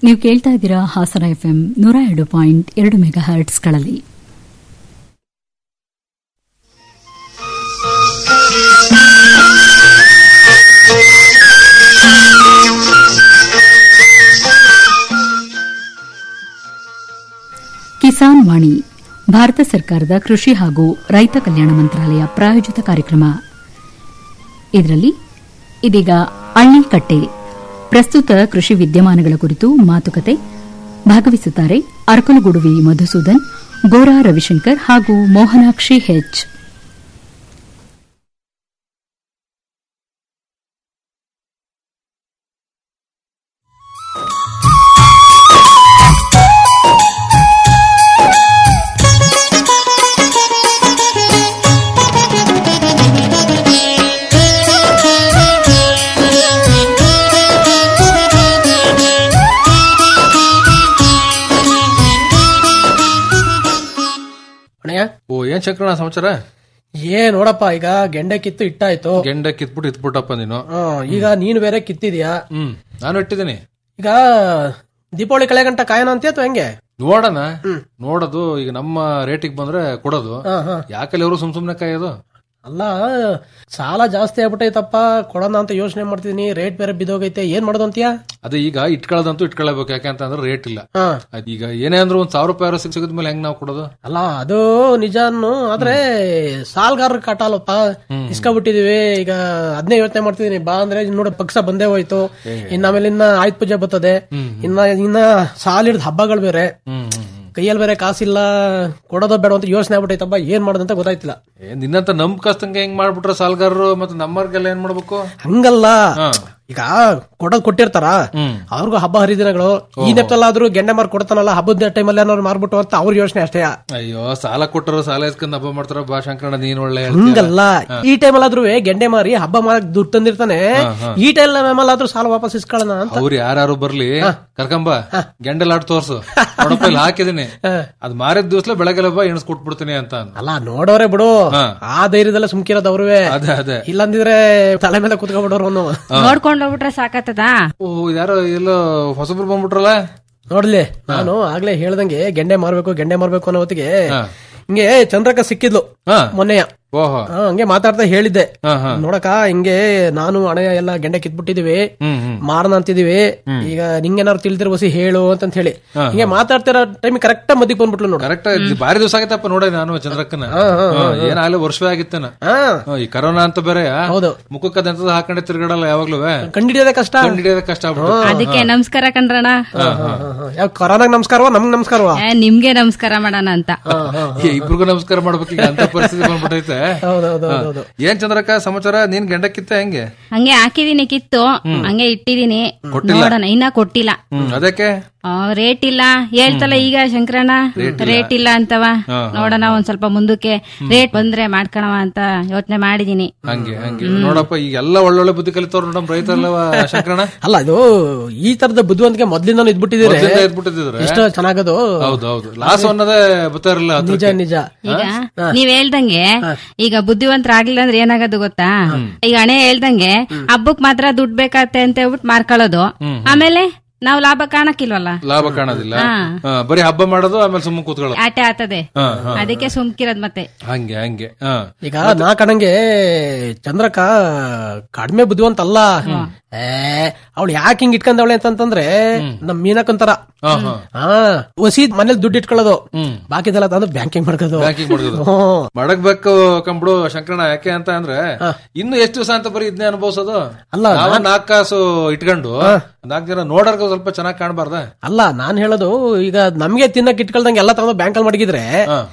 ನೀವು ಕೇಳ್ತಾ ಇದ್ದೀರಾ ಹಾಸನ ಎಫ್ಎಂ ನೂರ ಎರಡು ಪಾಯಿಂಟ್ ಎರಡು ಮೆಗಾ ಹರ್ಟ್ಸ್ಗಳಲ್ಲಿ ಕಿಸಾನ್ ವಾಣಿ ಭಾರತ ಸರ್ಕಾರದ ಕೃಷಿ ಹಾಗೂ ರೈತ ಕಲ್ಯಾಣ ಮಂತ್ರಾಲಯ ಪ್ರಾಯೋಜಿತ ಕಾರ್ಯಕ್ರಮ ಇದರಲ್ಲಿ ಇದೀಗ ಅಳ್ಳಿಕಟ್ಟೆ ಪ್ರಸ್ತುತ ಕೃಷಿ ವಿದ್ಯಮಾನಗಳ ಕುರಿತು ಮಾತುಕತೆ ಭಾಗವಹಿಸುತ್ತಾರೆ ಅರಕಲಗೂಡುವಿ ಮಧುಸೂದನ್ ಗೋರಾ ರವಿಶಂಕರ್ ಹಾಗೂ ಮೋಹನಾಕ್ಷಿ ಹೆಚ್ ಅಣ್ಣಯ್ಯ ಓ ಏನ್ ಶಂಕರಣ ಸಮಾಚಾರ ಏ ನೋಡಪ್ಪ ಈಗ ಗೆಂಡೆ ಕಿತ್ತು ಇಟ್ಟಾಯ್ತು ಗೆಂಡ ಕಿತ್ಬಿಟ್ಟು ಇತ್ಬಿಟ್ಟಪ್ಪ ನೀನು ಹ್ಮ್, ಈಗ ನೀನು ಬೇರೆ ಕಿತ್ತಿದ್ಯಾ ಹ್ಮ್ ನಾನು ಇಟ್ಟಿದ್ದೀನಿ ಈಗ ದೀಪಾವಳಿ ಕಳೆ ಗಂಟ ಕಾಯೋಣ ಅಂತೀಯ ಅಥವಾ ಹೆಂಗೆ ನೋಡೋಣ ನೋಡೋದು ಈಗ ನಮ್ಮ ರೇಟಿಗೆ ಬಂದ್ರೆ ಕೊಡೋದು ಹಾ, ಹಾ. ಯಾಕಲ್ಲಿ ಅವರು ಸುಮ್ ಸುಮ್ನೆ ಕಾಯೋದು ಅಲ್ಲ ಸಾಲ ಜಾಸ್ತಿ ಆಗ್ಬಿಟ್ಟೈತಪ್ಪ ಕೊಡೋಣ ಅಂತ ಯೋಚನೆ ಮಾಡ್ತಿದೀನಿ ರೇಟ್ ಬೇರೆ ಬಿದ್ದೋಗೈತೆ ಏನ್ ಮಾಡೋದು ಅಂತೀಯ ಅದೇ ಈಗ ಇಟ್ಕೊಳ್ಳೋದಂತೂ ಇಟ್ಕೊಳ್ಳಬೇಕು ಯಾಕೆ ಅಂತ ಅಂದ್ರೆ ರೇಟ್ ಇಲ್ಲ ಹಾ ಅದ್ ಈಗ ಏನೇ ಅಂದ್ರೂ ಒಂದ್ ಸಾವಿರ ರೂಪಾಯಿ ಸಿಗ್ ಸಿಗದ್ಮೇಲೆ ಹೆಂಗ್ ನಾವು ಕೊಡೋದು ಅಲ್ಲ ಅದು ನಿಜಾನು ಆದ್ರೆ ಸಾಲ್ಗಾರ ಕಟ್ಟಲ್ಲಪ್ಪ ಇಸ್ಕೊಬಿಟ್ಟಿದೀವಿ ಈಗ ಅದನ್ನೇ ಯೋಚನೆ ಮಾಡ್ತಿದೀನಿ ಬಾ ಅಂದ್ರೆ ನೋಡ ಪಕ್ಷ ಬಂದೇ ಹೋಯ್ತು ಇನ್ನ ಆಮೇಲೆ ಇನ್ನ ಆಯ್ತು ಪೂಜೆ ಬರ್ತದೆ ಇನ್ನ ಇನ್ನ ಸಾಲಿಡ್ದ ಹಬ್ಬಗಳು ಬೇರೆ ಹ್ಮ್ ಹ್ಮ್, ಹ್ಮ್. ಕೈಯಲ್ಲಿ ಬೇರೆ ಕಾಸಿಲ್ಲ ಕೊಡೋದೋ ಬೇಡ ಅಂತ ಯೋಚನೆ ಆಗ್ಬಿಟ್ಟೈತಪ್ಪ ಏನ್ ಮಾಡೋದಂತ ಗೊತ್ತಾಯ್ತಿಲ್ಲ ಏ, ನಿನ್ನಂತ ನಂಬ್ಕಸ್ತಂಗೆ ಹೆಂಗ್ ಮಾಡ್ಬಿಟ್ರೆ ಸಾಲ್ಗಾರರು ಮತ್ತೆ ನಮ್ಮವ್ರಿಗೆಲ್ಲ ಏನ್ ಮಾಡ್ಬೇಕು ಹಂಗಲ್ಲ ಹಾ. ಈಗ ಕೊಡೋದ್ ಕೊಟ್ಟಿರ್ತಾರ ಹ್ಮ್. ಅವ್ರಿಗೂ ಹಬ್ಬ ಹರಿದಿನಗಳು ಈ ನೆಪ್ತಲ್ಲಾದ್ರೂ ಗೆಂಡೆ ಮಾರ್ ಕೊಡ್ತಾನಲ್ಲ ಹಬ್ಬದ ಟೈಮಲ್ಲಿ ಏನಾದ್ರು ಮಾರ್ಬಿಟ್ಟು ಅಂತ ಅವ್ರ ಯೋಚನೆ ಅಷ್ಟೇ ಅಯ್ಯೋ ಸಾಲ ಕೊಟ್ಟರು ಸಾಲ ಇಸ್ಕೊಂಡ್ ಹಬ್ಬ ಮಾಡ್ತಾರ ಬಾ ಶಂಕರಣ್ಣ ನೀನ್ ಒಳ್ಳೆ ಹೇಳ್ತೀಯ. ಹಂಗಲ್ಲ ಈ ಟೈಮಲ್ಲಾದ್ರೂ ಗೆಂಡೆ ಮಾರಿ ಹಬ್ಬ ಮಾಡಕ್ ದುಡ್ಡು ತಂದಿರ್ತಾನೆ ಈ ಟೈಮ್ ಮೇಲಾದ್ರೂ ಸಾಲ ವಾಪಸ್ ಇಸ್ಕೊಳ್ಳೋಣ ಅಂತ ಅವ್ರು ಯಾರು ಬರ್ಲಿ ಕರ್ಕಂಬ ಗೆಂಡೆಲ್ ಆಡ್ ತೋರ್ಸು ನೋಡಪ್ಪ ಇಲ್ಲಿ ಹಾಕಿದೀನಿ ಅದ್ ಮಾರಿದ ದಿವ್ಸಲೇ ಬೆಳಗ್ಗೆಲ್ಲ ಬಾ ಎಣಸ್ ಕೊಟ್ಬಿಡ್ತೀನಿ ಅಂತ ಅಂದ. ಅಲ್ಲ ನೋಡೋರೆ ಬಿಡು ಹಾ. ಆ ಧೈರ್ಯದಲ್ಲ ಸುಮ್ಕಿರೋದು ಅವ್ರುವೆ ಅದೇ ಅದೇ ಇಲ್ಲಂದಿದ್ರೆ ತಲೆ ಮೇಲೆ ಕುತ್ಕೊಬಿಡೋರು ಅವ್ನು. ನೋಡ್ಕೊಂಡ್ ಹೋಗ್ಬಿಟ್ರೆ ಸಾಕತ್ತದ ಓ ಯಾರೋ ಎಲ್ಲೋ ಹೊಸಬ್ರು ಬಂದ್ಬಿಟ್ರಲ್ಲ ನೋಡ್ಲಿ ನಾನು ಆಗ್ಲೇ ಹೇಳ್ದಂಗೆ ಗೆಂಡೆ ಮಾರ್ಬೇಕು ಗೆಂಡೆ ಮಾರ್ಬೇಕು ಅನ್ನೋ ಹೊತ್ತಿಗೆ ಹಿಂಗೆ ಚಂದ್ರಕ್ಕ ಸಿಕ್ಕಿದ್ಲು ಹಾ ಮೊನ್ನೆಯ ಓಹೋ ಹಾ, ಹಂಗೆ ಮಾತಾಡ್ತಾ ಹೇಳಿದ್ದೆ ಹಾ ಹಾ ನೋಡಕ ಹಿಂಗೆ ನಾನು ಹಣೆ ಎಲ್ಲ ಗೆಂಡೆ ಕಿತ್ಬಿಟ್ಟಿದೀವಿ ಹ್ಮ್ ಹ್ಮ್ ಮಾರನ ಅಂತಿದೀವಿ ಈಗ ನಿಂಗೇನಾದ್ರು ತಿಳಿದಿರ ಬಸಿ ಹೇಳು ಅಂತ ಹೇಳಿ ಹಿಂಗೆ ಮಾತಾಡ್ತಿರೋ ಟೈಮ್ ಕರೆಕ್ಟ್ ಮದ್ದಿಗೆ ಬಂದ್ಬಿಟ್ಲು ನೋಡು ಕರೆಕ್ಟ್ ಬಾರಿ ದಿವಸ ಆಗತ್ತಪ್ಪ ನೋಡ ನಾನು ಚಂದ್ರಕ್ಕನ ಏನಾಗಲಿ ವರ್ಷವೇ ಆಗಿತ್ತೇನ ಹಾ ಹಾ, ಈ ಕರೋನಾ ಅಂತ ಬೇರೆ ಹೌದು ಮುಖಕ್ಕೆ ಎಂತದ ಹಾಕೊಂಡೆ ತಿರ್ಗಾಡಲ್ಲ ಯಾವಾಗ್ಲೂ ಕಂಡಿಡಿಯೋದೇ ಕಷ್ಟ ಕಂಡಿಡಿಯೋದ ಕಷ್ಟ ಆಗ್ಬಿಟ್ಟು ಅದಕ್ಕೆ ನಮಸ್ಕಾರ ಕಣ್ರಣ ಯಾವ ಕೊರೋನಾಗ್ ನಮಸ್ಕಾರವಾ ನಮ್ಗ್ ನಮಸ್ಕಾರವಾ ಏ, ನಿಮ್ಗೆ ನಮಸ್ಕಾರ ಮಾಡೋಣ ಅಂತ ಏ, ಇಬ್ರಿಗೂ ನಮಸ್ಕಾರ ಮಾಡ್ಬೇಕು ಈಗ ಅಂತ ಪರಿಸ್ಥಿತಿ ಬಂದ್ಬಿಟ್ಟೈತೆ ಹೌದೌದು ಹಾ. ಹೌದು ಏನ್ ಚಂದ್ರಕ್ಕ ಸಮಾಚಾರ ನೀನ್ ಗಂಡಕ್ಕಿತ್ತ ಹೆಂಗೆ ಹಂಗೆ ಹಾಕಿದೀನಿ ಕಿತ್ತು ಹಂಗೆ ಇಟ್ಟಿದೀನಿ ನೋಡೋಣ ಇನ್ನ ಕೊಟ್ಟಿಲ್ಲ ಹ್ಮ್ ಅದಕ್ಕೆ ಆ, ರೇಟ್ ಇಲ್ಲ ಹೇಳ್ತಲ್ಲ ಈಗ ಶಂಕರಣ್ಣ ರೇಟ್ ಇಲ್ಲ ಅಂತವ ನೋಡೋಣ ಒಂದ್ ಸ್ವಲ್ಪ ಮುಂದಕ್ಕೆ ರೇಟ್ ಬಂದ್ರೆ ಮಾಡ್ಕೊಳವ ಅಂತ ಯೋಚನೆ ಮಾಡಿದೀನಿ ಹಂಗೆ ಹಂಗೆ ನೋಡಪ್ಪ ಈಗ ಎಲ್ಲ ಒಳ್ಳೊಳ್ಳೆ ಬುದ್ಧಿ ಕಲಿತವ್ರು ನಮ್ ರೈತರಲ್ಲವ ಶಂಕರಣ ಅಲ್ಲ ಇದು ಈ ತರದ ಬುದ್ಧಿವಂತಿಕೆ ಮೊದ್ಲಿಂದ ಇದ್ಬಿಟ್ಟಿದ್ದೀರಿ ಎದ್ಬಿಟ್ಟಿದ್ರೆ ಎಷ್ಟೋ ಚೆನ್ನಾಗದು ಹೌದೌದು ಲಾಸ್ ಅನ್ನೋದೇ ಬರ್ತಾ ಇರಲ್ಲ ನಿಜ ನಿಜ ಈಗ ನೀವ್ ಹೇಳ್ದಂಗೆ ಈಗ ಬುದ್ಧಿವಂತರಾಗ್ಲಿಲ್ಲ ಅಂದ್ರೆ ಏನಾಗೋದು ಗೊತ್ತಾ ಈಗ ಹಣೆ ಹೇಳ್ದಂಗೆ ಹಬ್ಬಕ್ ಮಾತ್ರ ದುಡ್ಡು ಬೇಕಾತ್ತೆ ಅಂತ ಹೇಳ್ಬಿಟ್ಟು ಮಾರ್ಕೊಳ್ಳೋದು ಆಮೇಲೆ ನಾವು ಲಾಭ ಕಾಣಕ್ಕಿಲ್ವಲ್ಲ ಲಾಭ ಕಾಣೋದಿಲ್ಲ ಹಾ, ಬರೀ ಹಬ್ಬ ಮಾಡೋದು ಆಮೇಲೆ ಸುಮ್ಮನೆ ಕೂತ್ಕೊಳ್ಳೋದು ಆಟೆ ಆತದೆ ಹಾ, ಹಾ. ಅದಕ್ಕೆ ಸುಮ್ಕಿರೋದ್ ಮತ್ತೆ ಹಂಗೆ ಹಂಗೆ ಹಾ ಈಗ ನಾ ಕಣಂಗೆ ಚಂದ್ರಕ ಕಡಿಮೆ ಬುದ್ಧಿವಂತ ಅಲ್ಲ ಏ ಅವಳು ಯಾಕೆ ಹಿಂಗ್ ಇಟ್ಕೊಂಡವಳೆ ಅಂತಂದ್ರೆ ನಮ್ ಮೀನಕ್ಕಂತರ ಹಾ ಹಾ ಹಾ ಒಸಿ ಮನೇಲಿ ದುಡ್ಡು ಇಟ್ಕೊಳ್ಳೋದು ಬಾಕಿದೆಲ್ಲ ತಂದು ಬ್ಯಾಂಕಿಂಗ್ ಮಾಡ್ಕೋದು ಬ್ಯಾಂಕಿಂಗ್ ಮಾಡೋದು ಹ್ಮ್. ಮಡಗ್ಬೇಕು ಕಂಬಿಡು ಶಂಕರಣ ಯಾಕೆ ಅಂತ ಅಂದ್ರೆ ಇನ್ನು ಎಷ್ಟು ದಿವಸ ಅಂತ ಬರೀ ಇದನ್ನೇ ಅನುಭವಿಸೋದು ಅಲ್ಲ, ನಾವ ನಾಲ್ಕು ಕಾಸು ಇಟ್ಕೊಂಡು ನಾಲ್ಕು ಜನ ನೋಡೋರ್ಗ ಸ್ವಲ್ಪ ಚೆನ್ನಾಗಿ ಕಾಣಬಾರ್ದ ಅಲ್ಲ ನಾನ್ ಹೇಳೋದು ಈಗ ನಮ್ಗೆ ತಿನ್ನಕ್ ಇಟ್ಕೊಳ್ದಂಗೆ ಎಲ್ಲ ತಗೊಂಡು ಬ್ಯಾಂಕಲ್ಲಿ ಮಡಗಿದ್ರೆ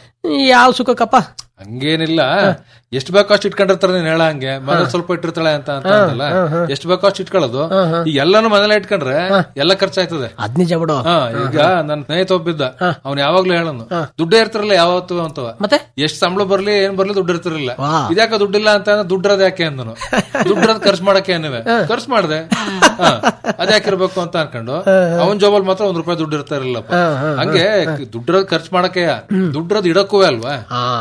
ಯಾವ ಸುಖಕ್ಕಪ್ಪ ಹಂಗೇನಿಲ್ಲ ಎಷ್ಟು ಬೇಕೋ ಅಷ್ಟು ಇಟ್ಕೊಂಡಿರ್ತಾರೆ ನೀನ್ ಹೇಳ ಹಂಗೆ ಮನೇಲಿ ಸ್ವಲ್ಪ ಇಟ್ಟಿರ್ತಾಳೆ ಅಂತ ಅಂತ ಅಂದಲ್ಲ ಎಷ್ಟು ಬೇಕೋ ಅಷ್ಟು ಇಟ್ಕೊಳ್ಳೋದು ಈಗ ಎಲ್ಲಾನು ಮನೇಲೆ ಇಟ್ಕೊಂಡ್ರೆ ಎಲ್ಲ ಖರ್ಚಾಯ್ತದೆ ಅದ್ ನಿಜ ಬಿಡು ಹಾ ಈಗ ನನ್ನ ಸ್ನೇಹಿತ ಒಬ್ಬಿದ್ದ ಅವ್ನು ಯಾವಾಗ್ಲೂ ಹೇಳನು ದುಡ್ಡೇ ಇರ್ತಿರಲ್ಲ ಯಾವತ್ತು ಅಂತವ ಮತ್ತೆ ಎಷ್ಟ್ ಸಂಬಳ ಬರ್ಲಿ ಏನ್ ಬರ್ಲಿ ದುಡ್ಡು ಇರ್ತಿರಲಿಲ್ಲ ವಾ. ಇದ್ಯಾಕ ದುಡ್ಡಿಲ್ಲ ಅಂತ ಅಂದ್ರೆ ದುಡ್ಡರದ ಯಾಕೆ ಅಂದನು ದುಡ್ಡರದ್ ಖರ್ಚು ಮಾಡಕ್ಕೆ ಅನ್ನವೆ ಖರ್ಚು ಮಾಡ್ದೆ ಹಾ. ಅದ್ಯಾಕಿರ್ಬೇಕು ಅಂತ ಅನ್ಕೊಂಡು ಅವನ್ ಜೋಬಲ್ ಮಾತ್ರ ಒಂದ್ ರೂಪಾಯಿ ದುಡ್ಡು ಇರ್ತಾ ಇರಲಿಲ್ಲಪ್ಪ ಹಂಗೆ ದುಡ್ಡರದ್ ಖರ್ಚು ಮಾಡಕ್ಕೆ ದುಡ್ಡರದ್ ಇಡಕ್ಕೂ ಅಲ್ವಾ ಹಾ ಹಾ,